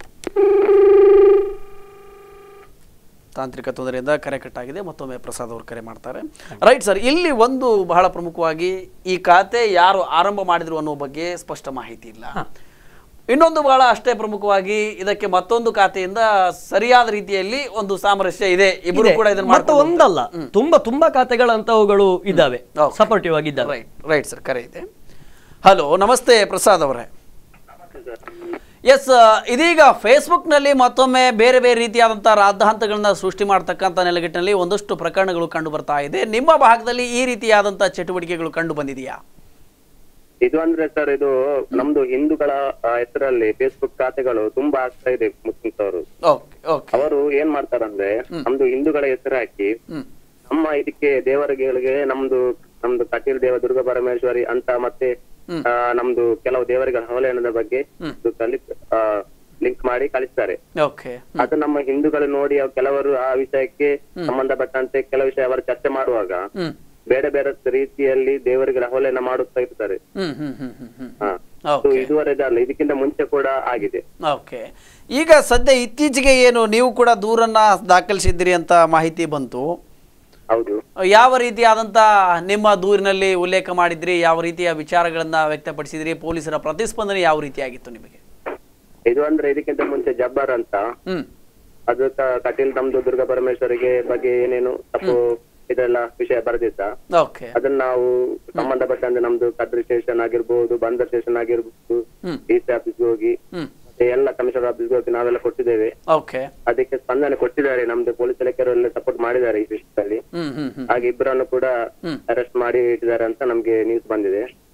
ತಾಂತ್ರಿಕ ತೊಂದರೆಯಿಂದ ಕರೆ ಕಟ್ಟಾಗಿದೆ ಮತ್ತೊಮ್ಮೆ ಪ್ರಸಾದ್ ಅವರು ಕರೆ ಮಾಡ್ತಾರೆ ರೈಟ್ ಸರ್ ಇಲ್ಲಿ ಒಂದು ಬಹಳ ಪ್ರಮುಖವಾಗಿ ಈ ಖಾತೆ ಯಾರು ಆರಂಭ ಮಾಡಿದ್ರು ಅನ್ನೋ ಬಗ್ಗೆ ಸ್ಪಷ್ಟ ಮಾಹಿತಿ ಇಲ್ಲ ಇನ್ನೊಂದು ಬಹಳ ಅಷ್ಟೇ ಪ್ರಮುಖವಾಗಿ ಇದಕ್ಕೆ ಮತ್ತೊಂದು ಖಾತೆಯಿಂದ ಸರಿಯಾದ ರೀತಿಯಲ್ಲಿ ಒಂದು ಸಾಮರಸ್ಯ ಇದೆ ಇಬ್ಬರು ಇದೆ. ಕೂಡ ಇದನ್ನ ಮತ್ತೆ ಮಾಡ್ಕೊಂಡು ಒಂದಲ್ಲ ತುಂಬಾ ತುಂಬಾ ಖಾತೆಗಳಂತವುಗಳು ಇದ್ದಾವೆ Okay. ಸಪೋರ್ಟಿವ್ ಆಗಿದ್ದಾವೆ ರೈಟ್ ರೈಟ್ ಸರ್ ಕರೆ ಇದೆ ಹಲೋ ನಮಸ್ತೆ ಪ್ರಸಾದ್ ಅವರೇ ಎಸ್ ಇದೀಗ ಫೇಸ್ಬುಕ್ನಲ್ಲಿ ಮತ್ತೊಮ್ಮೆ ಬೇರೆ ಬೇರೆ ರೀತಿಯಾದಂಥ ರಾದ್ಧಾಂತಗಳನ್ನ ಸೃಷ್ಟಿ ಮಾಡ್ತಕ್ಕಂಥ ನೆಲೆಗಟ್ಟಿನಲ್ಲಿ ಒಂದಷ್ಟು ಪ್ರಕರಣಗಳು ಕಂಡು ಬರ್ತಾ ಇದೆ ನಿಮ್ಮ ಭಾಗದಲ್ಲಿ ಈ ರೀತಿಯಾದಂಥ ಚಟುವಟಿಕೆಗಳು ಕಂಡು ಬಂದಿದೆಯಾ ಇದು ಅಂದ್ರೆ ಸರ್ ಇದು ನಮ್ದು ಹಿಂದೂಗಳ ಆ, ಹೆಸರಲ್ಲಿ ಫೇಸ್ಬುಕ್ ಖಾತೆಗಳು ತುಂಬಾ ಆಗ್ತಾ ಇದೆ ಮುಸ್ಲಿಮ್ಸ್ ಅವರು ಓಕೆ ಓಕೆ ಅವರು ಏನ್ ಮಾಡ್ತಾರಂದ್ರೆ ನಮ್ದು ಹಿಂದೂಗಳ ಹೆಸರು ಹಾಕಿ ಹ್ಮ್ ನಮ್ಮ ಇದಕ್ಕೆ ದೇವರುಗಳಿಗೆ ನಮ್ದು ನಮ್ದು ಕಟೀಲ್ ದೇವ ದುರ್ಗಾ ಪರಮೇಶ್ವರಿ ಅಂತ ಮತ್ತೆ ಆ, ನಮ್ದು ಕೆಲವು ದೇವರುಗಳ ಅವಲಯನದ ಬಗ್ಗೆ ಲಿಂಕ್ ಮಾಡಿ ಕಳಿಸ್ತಾರೆ ಓಕೆ ಅದು ನಮ್ಮ ಹಿಂದೂಗಳು ನೋಡಿ ಅವ್ ಕೆಲವರು ಆ ವಿಷಯಕ್ಕೆ ಸಂಬಂಧಪಟ್ಟಂತೆ ಕೆಲವು ವಿಷಯ ಅವರು ಚರ್ಚೆ ಮಾಡುವಾಗ ಹ್ಮ್ ಬೇರೆ ಬೇರೆ ರೀತಿಯಲ್ಲಿ ದೇವರುಗಳ ಅವಲಯನ ಮಾಡುತ್ತಾ ಇರ್ತಾರೆ ಹ್ಮ್ ಹ್ಮ್ ಹ್ಮ್ ಹ್ಮ್ ಹ್ಮ್ ಹಾ ಓಕೆ So ಇದುವರೆಗೆ ಅಲ್ಲ ಇದಕ್ಕಿಂತ ಮುಂಚೆ ಕೂಡ ಆಗಿದೆ ಓಕೆ ಈಗ ಸದ್ಯ ಇತ್ತೀಚೆಗೆ ಏನು ನೀವು ಕೂಡ ದೂರನ್ನ ದಾಖಲಿಸಿದ್ದೀರಿ ಅಂತ ಮಾಹಿತಿ ಬಂತು ಹೌದು ಯಾವ ರೀತಿಯಾದಂಥ ನಿಮ್ಮ ದೂರಿನಲ್ಲಿ ಉಲ್ಲೇಖ ಮಾಡಿದ್ರಿ ಯಾವ ರೀತಿಯ ವಿಚಾರಗಳನ್ನ ವ್ಯಕ್ತಪಡಿಸಿದ್ರಿ ಪೊಲೀಸರ ಪ್ರತಿಸ್ಪಂದನೆ ಯಾವ ರೀತಿಯಾಗಿತ್ತು ನಿಮಗೆ ಇದು ಅಂದ್ರೆ ಇದಕ್ಕಿಂತ ಮುಂಚೆ ಜಬ್ಬರ್ ಅಂತ ಹ್ಮ್ ಅದು ಕ- ಕಟೀಲ್ ನಮ್ದು ದುರ್ಗಾ ಪರಮೇಶ್ವರಿಗೆ ಬಗ್ಗೆ ಏನೇನು ತಪ್ಪು ಇದೆಲ್ಲ ವಿಷಯ ಬರೆದಿದ್ದ ಓಕೆ ಅದನ್ನ ನಾವು ಸಂಬಂಧಪಟ್ಟಂತೆ ನಮ್ದು ಕದ್ರಿ ಸ್ಟೇಷನ್ ಆಗಿರ್ಬೋದು ಬಂದರ್ ಸ್ಟೇಷನ್ ಆಗಿರ್ಬೋದು ಹ್ಮ್. ಡಿ ಸಿ ಆಫೀಸ್ಗೆ ಹೋಗಿ ಹ್ಮ್ ಮತ್ತೆ ಎಲ್ಲ ಕಮಿಷನರ್ ಆಫೀಸ್ಗೆ ಹೋಗಿ ನಾವೆಲ್ಲ ಕೊಟ್ಟಿದ್ದೇವೆ ಓಕೆ ಅದಕ್ಕೆ ಸ್ಪಂದನೆ ಕೊಟ್ಟಿದ್ದಾರೆ ನಮ್ದು ಪೊಲೀಸ್ ಇಲಾಖೆಯವರು ಎಲ್ಲ ಸಪೋರ್ಟ್ ಮಾಡಿದ್ದಾರೆ ಈ ವಿಷಯದಲ್ಲಿ ಹ್ಮ್ ಹ್ಮ್ ಹ್ಮ್ ಹಾಗೆ ಇಬ್ಬರನ್ನು ಕೂಡ ಅರೆಸ್ಟ್ ಮಾಡಿ ಇಟ್ಟಿದ್ದಾರೆ ಅಂತ ನಮ್ಗೆ ನ್ಯೂಸ್ ಬಂದಿದೆ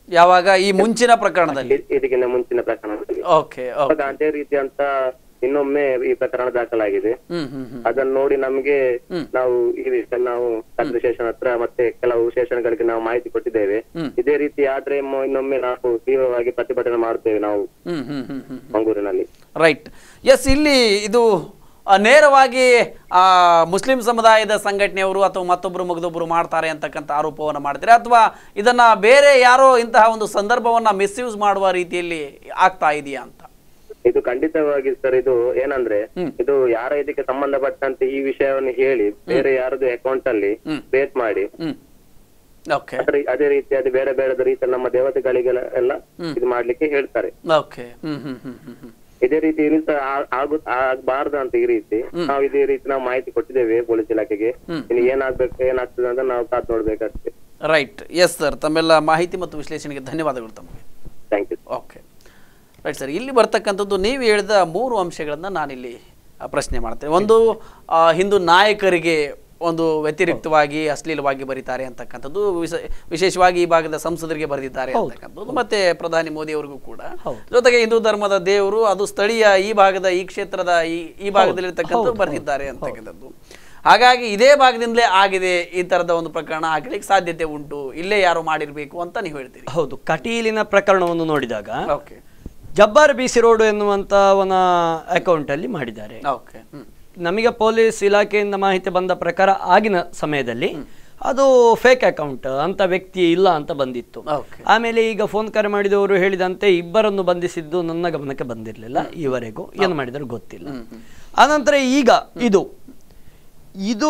ಯಾವಾಗ ಈ ಮುಂಚಿನ ಪ್ರಕರಣದಲ್ಲಿ ಇ- ಇದಕ್ಕಿಂತ ಮುಂಚಿನ ಪ್ರಕರಣದಲ್ಲಿ ಓಕೆ ಅವಾಗ ಅದೇ ರೀತಿ ಅಂತ ಇನ್ನೊಮ್ಮೆ ಈ ಪ್ರಕರಣ ದಾಖಲಾಗಿದೆ ಹ್ಮ್ ಹ್ಮ್ ಹ್ಮ್ ಅದನ್ನ ನೋಡಿ ನಮ್ಗೆ ನಾವು ಈ ವಿಷಯ ನಾವು ಕತ್ರಿ ಸ್ಟೇಷನ್ ಹತ್ರ ಮತ್ತೆ ಕೆಲವು ಸ್ಟೇಷನ್ಗಳಿಗೆ ನಾವು ಮಾಹಿತಿ ಕೊಟ್ಟಿದ್ದೇವೆ ಇದೇ ರೀತಿ ಆದ್ರೆ ಮ- ಇನ್ನೊಮ್ಮೆ ನಾವು ತೀವ್ರವಾಗಿ ಪ್ರತಿಭಟನೆ ಮಾಡ್ತೇವೆ ನಾವು ಹ್ಮ್ ಹ್ಮ್ ಹ್ಮ್ ಹ್ಮ್ ಮಂಗಳೂರಿನಲ್ಲಿ ರೈಟ್ ಎಸ್ ಇಲ್ಲಿ ಇದು ಆ, ನೇರವಾಗಿ ಆ ಮುಸ್ಲಿಂ ಸಮುದಾಯದ ಸಂಘಟನೆಯವರು ಅಥವಾ ಮತ್ತೊಬ್ಬರು ಮಗದೊಬ್ಬರು ಮಾಡ್ತಾರೆ ಅಂತಕ್ಕಂಥ ಆರೋಪವನ್ನು ಮಾಡ್ತಾರೆ ಅಥವಾ ಇದನ್ನ ಬೇರೆ ಯಾರೋ ಇಂತಹ ಒಂದು ಸಂದರ್ಭವನ್ನ ಮಿಸ್ಯೂಸ್ ಮಾಡುವ ರೀತಿಯಲ್ಲಿ ಆಗ್ತಾ ಇದೆಯಾ ಅಂತ ಇದು ಖಂಡಿತವಾಗಿ ಸರ್ ಇದು ಏನಂದ್ರೆ ಇದು ಯಾರ ಇದಕ್ಕೆ ಸಂಬಂಧಪಟ್ಟಂತೆ ಈ ವಿಷಯವನ್ನು ಹೇಳಿ ಬೇರೆ ಯಾರದು ಅಕೌಂಟ್ ಅಲ್ಲಿ ಕ್ರಿಯೇಟ್ ಮಾಡಿ ಹ್ಮ್ ಓಕೆ ಅದ್ರ ಅದೇ ರೀತಿ ಅದು ಬೇರೆ ಬೇರೆ ರೀತಿಯಲ್ಲಿ ನಮ್ಮ ದೇವತೆಗಳಿಗೆಲ್ಲ ಎಲ್ಲ ಇದು ಮಾಡ್ಲಿಕ್ಕೆ ಹೇಳ್ತಾರೆ ಓಕೆ ಹ್ಮ್ ಹ್ಮ್ ಹ್ಮ್ ಹ್ಮ್ ಹ್ಮ್ ಇದೇ ರೀತಿ ಇನ್ನು ಸಹ ಆ- ಆಗು ಆಗ್ಬಾರ್ದು ಅಂತ ಈ ರೀತಿ ನಾವು ಇದೇ ರೀತಿ ನಾವು ಮಾಹಿತಿ ಕೊಟ್ಟಿದ್ದೇವೆ ಪೊಲೀಸ್ ಇಲಾಖೆಗೆ ಇನ್ನು ಏನಾಗ್ಬೇಕು ಏನಾಗ್ತದೆ ಅಂತ ನಾವು ಕಾತ್ ನೋಡ್ಬೇಕಷ್ಟೇ ರೈಟ್ ಎಸ್ ಸರ್ ತಮ್ಮೆಲ್ಲ ಮಾಹಿತಿ ಮತ್ತು ವಿಶ್ಲೇಷಣೆಗೆ ಧನ್ಯವಾದಗಳು ತಮಗೆ thank you okay right sir ಇಲ್ಲಿ ಬರ್ತಕ್ಕಂಥದ್ದು ನೀವು ಹೇಳಿದ ಮೂರು ಅಂಶಗಳನ್ನು ನಾನಿಲ್ಲಿ ಆ, ಪ್ರಶ್ನೆ ಮಾಡ್ತೇನೆ ಒಂದು ಆ, ಹಿಂದೂ ನಾಯಕರಿಗೆ ಒಂದು ವ್ಯತಿರಿಕ್ತವಾಗಿ ಅಶ್ಲೀಲವಾಗಿ ಬರೀತಾರೆ ಅಂತಕ್ಕಂಥದ್ದು ವಿಶ- ವಿಶೇಷವಾಗಿ ಈ ಭಾಗದ ಸಂಸದರಿಗೆ ಬರೆದಿದ್ದಾರೆ ಅಂತಕ್ಕಂಥದ್ದು ಮತ್ತೆ ಪ್ರಧಾನಿ ಮೋದಿ ಅವರಿಗೂ ಕೂಡ ಜೊತೆಗೆ ಹಿಂದೂ ಧರ್ಮದ ದೇವರು ಅದು ಸ್ಥಳೀಯ ಈ ಭಾಗದ ಈ ಕ್ಷೇತ್ರದ ಈ ಈ ಭಾಗದಲ್ಲಿರ್ತಕ್ಕಂಥದ್ದು ಬರೆದಿದ್ದಾರೆ ಅಂತಕ್ಕಂಥದ್ದು ಹಾಗಾಗಿ ಇದೇ ಭಾಗದಿಂದಲೇ ಆಗಿದೆ ಈ ತರದ ಒಂದು ಪ್ರಕರಣ ಆಗ್ಲಿಕ್ಕೆ ಸಾಧ್ಯತೆ ಉಂಟು ಇಲ್ಲೇ ಯಾರು ಮಾಡಿರ್ಬೇಕು ಅಂತ ನೀವು ಹೇಳ್ತೀರಿ ಹೌದು ಕಟೀಲಿನ ಪ್ರಕರಣವನ್ನು ನೋಡಿದಾಗ okay Jabbar B C road ಎನ್ನುವಂತವನ ಅಕೌಂಟಲ್ಲಿ ಮಾಡಿದ್ದಾರೆ ಓಕೆ ಹ್ಮ್ ನಮಗೆ ಪೊಲೀಸ್ ಇಲಾಖೆಯಿಂದ ಮಾಹಿತಿ ಬಂದ ಪ್ರಕಾರ ಆಗಿನ ಸಮಯದಲ್ಲಿ ಅದು ಫೇಕ್ ಅಕೌಂಟ್ ಅಂತ ವ್ಯಕ್ತಿ ಇಲ್ಲ ಅಂತ ಬಂದಿತ್ತು ಓಕೆ ಆಮೇಲೆ ಈಗ ಫೋನ್ ಕರೆ ಮಾಡಿದವರು ಹೇಳಿದಂತೆ ಇಬ್ಬರನ್ನು ಬಂಧಿಸಿದ್ದು ನನ್ನ ಗಮನಕ್ಕೆ ಬಂದಿರಲಿಲ್ಲ ಈವರೆಗೂ ಏನು ಮಾಡಿದರೂ ಗೊತ್ತಿಲ್ಲ ಆನಂತರ ಈಗ ಇದು ಇದು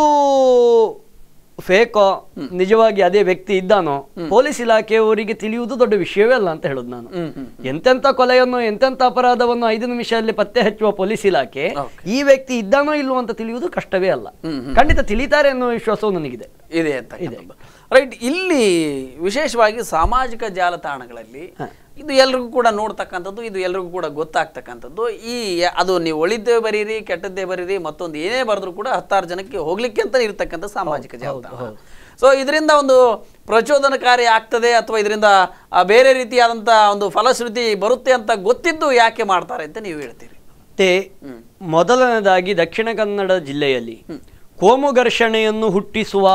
ಫೇಕೋ ನಿಜವಾಗಿ ಅದೇ ವ್ಯಕ್ತಿ ಇದ್ದಾನೋ ಪೊಲೀಸ್ ಇಲಾಖೆಯವರಿಗೆ ತಿಳಿಯುವುದು ದೊಡ್ಡ ವಿಷಯವೇ ಅಲ್ಲ ಅಂತ ಹೇಳುದು ನಾನು ಎಂತೆಂತ ಕೊಲೆಯನ್ನು ಎಂತೆಂತ ಅಪರಾಧವನ್ನು ಐದು ನಿಮಿಷದಲ್ಲಿ ಪತ್ತೆ ಹಚ್ಚುವ ಪೊಲೀಸ್ ಇಲಾಖೆ ಈ ವ್ಯಕ್ತಿ ಇದ್ದಾನೋ ಇಲ್ವೋ ಅಂತ ತಿಳಿಯುವುದು ಕಷ್ಟವೇ ಅಲ್ಲ ಖಂಡಿತ ತಿಳಿತಾರೆ ಅನ್ನೋ ವಿಶ್ವಾಸವು ನನಗಿದೆ ಇದೆ ಅಂತ ರೈಟ್ ಇಲ್ಲಿ ವಿಶೇಷವಾಗಿ ಸಾಮಾಜಿಕ ಜಾಲತಾಣಗಳಲ್ಲಿ ಇದು ಎಲ್ರಿಗೂ ಕೂಡ ನೋಡ್ತಕ್ಕಂಥದ್ದು ಇದು ಎಲ್ರಿಗೂ ಕೂಡ ಗೊತ್ತಾಗ್ತಕ್ಕಂಥದ್ದು ಈ ಯ- ಅದು ನೀವು ಒಳಿದ್ದೇ ಬರೀರಿ ಕೆಟ್ಟದ್ದೇ ಬರೀರಿ ಮತ್ತೊಂದು ಏನೇ ಬರೆದ್ರು ಕೂಡ ಹತ್ತಾರು ಜನಕ್ಕೆ ಹೋಗ್ಲಿಕ್ಕೆ ಅಂತ ಇರ್ತಕ್ಕಂಥ ಸಾಮಾಜಿಕ ಜಾಲತಾಣ ಸೊ ಇದರಿಂದ ಒಂದು ಪ್ರಚೋದನಕಾರಿ ಆಗ್ತದೆ ಅಥವಾ ಇದರಿಂದ ಆ, ಬೇರೆ ರೀತಿಯಾದಂಥ ಒಂದು ಫಲಶ್ರುತಿ ಬರುತ್ತೆ ಅಂತ ಗೊತ್ತಿದ್ದು ಯಾಕೆ ಮಾಡ್ತಾರೆ ಅಂತ ನೀವು ಹೇಳ್ತೀರಿ ಮತ್ತೆ ಮೊದಲನೇದಾಗಿ ದಕ್ಷಿಣ ಕನ್ನಡ ಜಿಲ್ಲೆಯಲ್ಲಿ ಕೋಮು ಘರ್ಷಣೆಯನ್ನು ಹುಟ್ಟಿಸುವ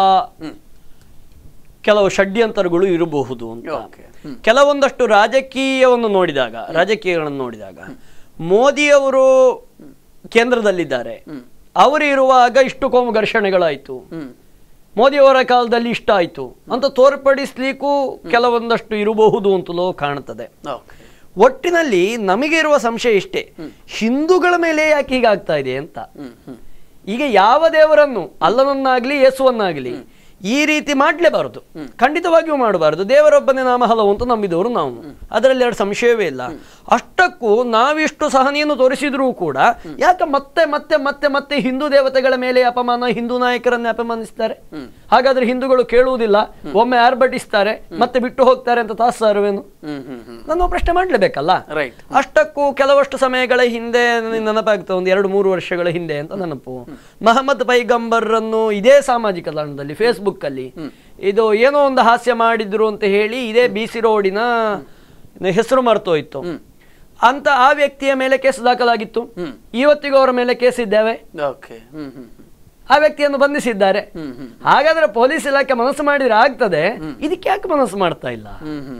ಕೆಲವು ಷಡ್ಯಂತರಗಳು ಇರಬಹುದು ಅಂತ ಓಕೆ ಕೆಲವೊಂದಷ್ಟು ರಾಜಕೀಯವನ್ನು ನೋಡಿದಾಗ ರಾಜಕೀಯಗಳನ್ನು ನೋಡಿದಾಗ ಮೋದಿಯವರು ಕೇಂದ್ರದಲ್ಲಿದ್ದಾರೆ ಅವರು ಇರುವಾಗ ಇಷ್ಟು ಕೋಮು ಘರ್ಷಣೆಗಳಾಯ್ತು ಹ್ಮ್ ಮೋದಿಯವರ ಕಾಲದಲ್ಲಿ ಇಷ್ಟ ಆಯ್ತು ಅಂತ ತೋರ್ಪಡಿಸ್ಲಿಕ್ಕೂ ಕೆಲವೊಂದಷ್ಟು ಇರಬಹುದು ಅಂತಲೂ ಕಾಣುತ್ತದೆ ಓಕೆ ಒಟ್ಟಿನಲ್ಲಿ ನಮಗೆ ಇರುವ ಸಂಶಯ ಇಷ್ಟೇ ಹಿಂದೂಗಳ ಮೇಲೆ ಯಾಕೆ ಹೀಗಾಗ್ತಾ ಇದೆ ಅಂತ ಹ್ಮ್ ಹ್ಮ್ ಈಗ ಯಾವ ದೇವರನ್ನು ಅಲ್ಲನನ್ನಾಗ್ಲಿ ಯೇಸುವನ್ನಾಗ್ಲಿ ಈ ರೀತಿ ಮಾಡ್ಲೇಬಾರದು ಖಂಡಿತವಾಗಿಯೂ ಮಾಡಬಾರದು ದೇವರೊಬ್ಬನೇ ನಾಮ ಹಲವು ಅಂತ ನಂಬಿದವರು ನಾವು ಅದರಲ್ಲಿ ಎರಡು ಸಂಶಯವೇ ಇಲ್ಲ ಅಷ್ಟಕ್ಕೂ ನಾವಿಷ್ಟು ಸಹನೆಯನ್ನು ತೋರಿಸಿದ್ರೂ ಕೂಡ ಯಾಕೆ ಮತ್ತೆ ಮತ್ತೆ ಮತ್ತೆ ಮತ್ತೆ ಹಿಂದೂ ದೇವತೆಗಳ ಮೇಲೆ ಅಪಮಾನ ಹಿಂದೂ ನಾಯಕರನ್ನೇ ಅಪಮಾನಿಸ್ತಾರೆ ಹಾಗಾದ್ರೆ ಹಿಂದೂಗಳು ಕೇಳುವುದಿಲ್ಲ ಒಮ್ಮೆ ಆರ್ಭಟಿಸ್ತಾರೆ ಮತ್ತೆ ಬಿಟ್ಟು ಹೋಗ್ತಾರೆ ಅಂತ ತಾಸಾರವೇನು ಹ್ಮ್ ಹ್ಮ್ ಹ್ಮ್ ನಾನು ಪ್ರಶ್ನೆ ಮಾಡ್ಲೇಬೇಕಲ್ಲ ರೈಟ್ ಅಷ್ಟಕ್ಕೂ ಕೆಲವಷ್ಟು ಸಮಯಗಳ ಹಿಂದೆ ನನಗೆ ನೆನಪಾಗ್ತದೆ ಒಂದು ಎರಡು ಮೂರು ವರ್ಷಗಳ ಹಿಂದೆ ಅಂತ ನೆನಪು ಮಹಮ್ಮದ್ ಪೈಗಂಬರ್ರನ್ನು ಇದೇ ಸಾಮಾಜಿಕ ತಾಣದಲ್ಲಿ ಫೇಸ್ಬುಕ್ ಅಲ್ಲಿ ಇದು ಏನೋ ಒಂದು ಹಾಸ್ಯ ಮಾಡಿದ್ರು ಅಂತ ಹೇಳಿ ಇದೇ ಬಿ ಸಿ ರೋಡಿನ ಹೆಸರು ಮರ್ತೋಯ್ತು ಅಂತ ಆ ವ್ಯಕ್ತಿಯ ಮೇಲೆ ಕೇಸ್ ದಾಖಲಾಗಿತ್ತು ಇವತ್ತಿಗೂ ಅವರ ಮೇಲೆ ಕೇಸ್ ಇದ್ದೇವೆ ಓಕೆ ಹ್ಮ್ ಹ್ಮ್ ಹ್ಮ್ ಆ ವ್ಯಕ್ತಿಯನ್ನು ಬಂಧಿಸಿದ್ದಾರೆ ಹಾಗಾದ್ರೆ ಪೊಲೀಸ್ ಇಲಾಖೆ ಮನಸ್ಸು ಮಾಡಿದ್ರೆ ಆಗ್ತದೆ ಇದಕ್ಕೆ ಯಾಕೆ ಮನಸ್ಸು ಮಾಡ್ತಾ ಇಲ್ಲ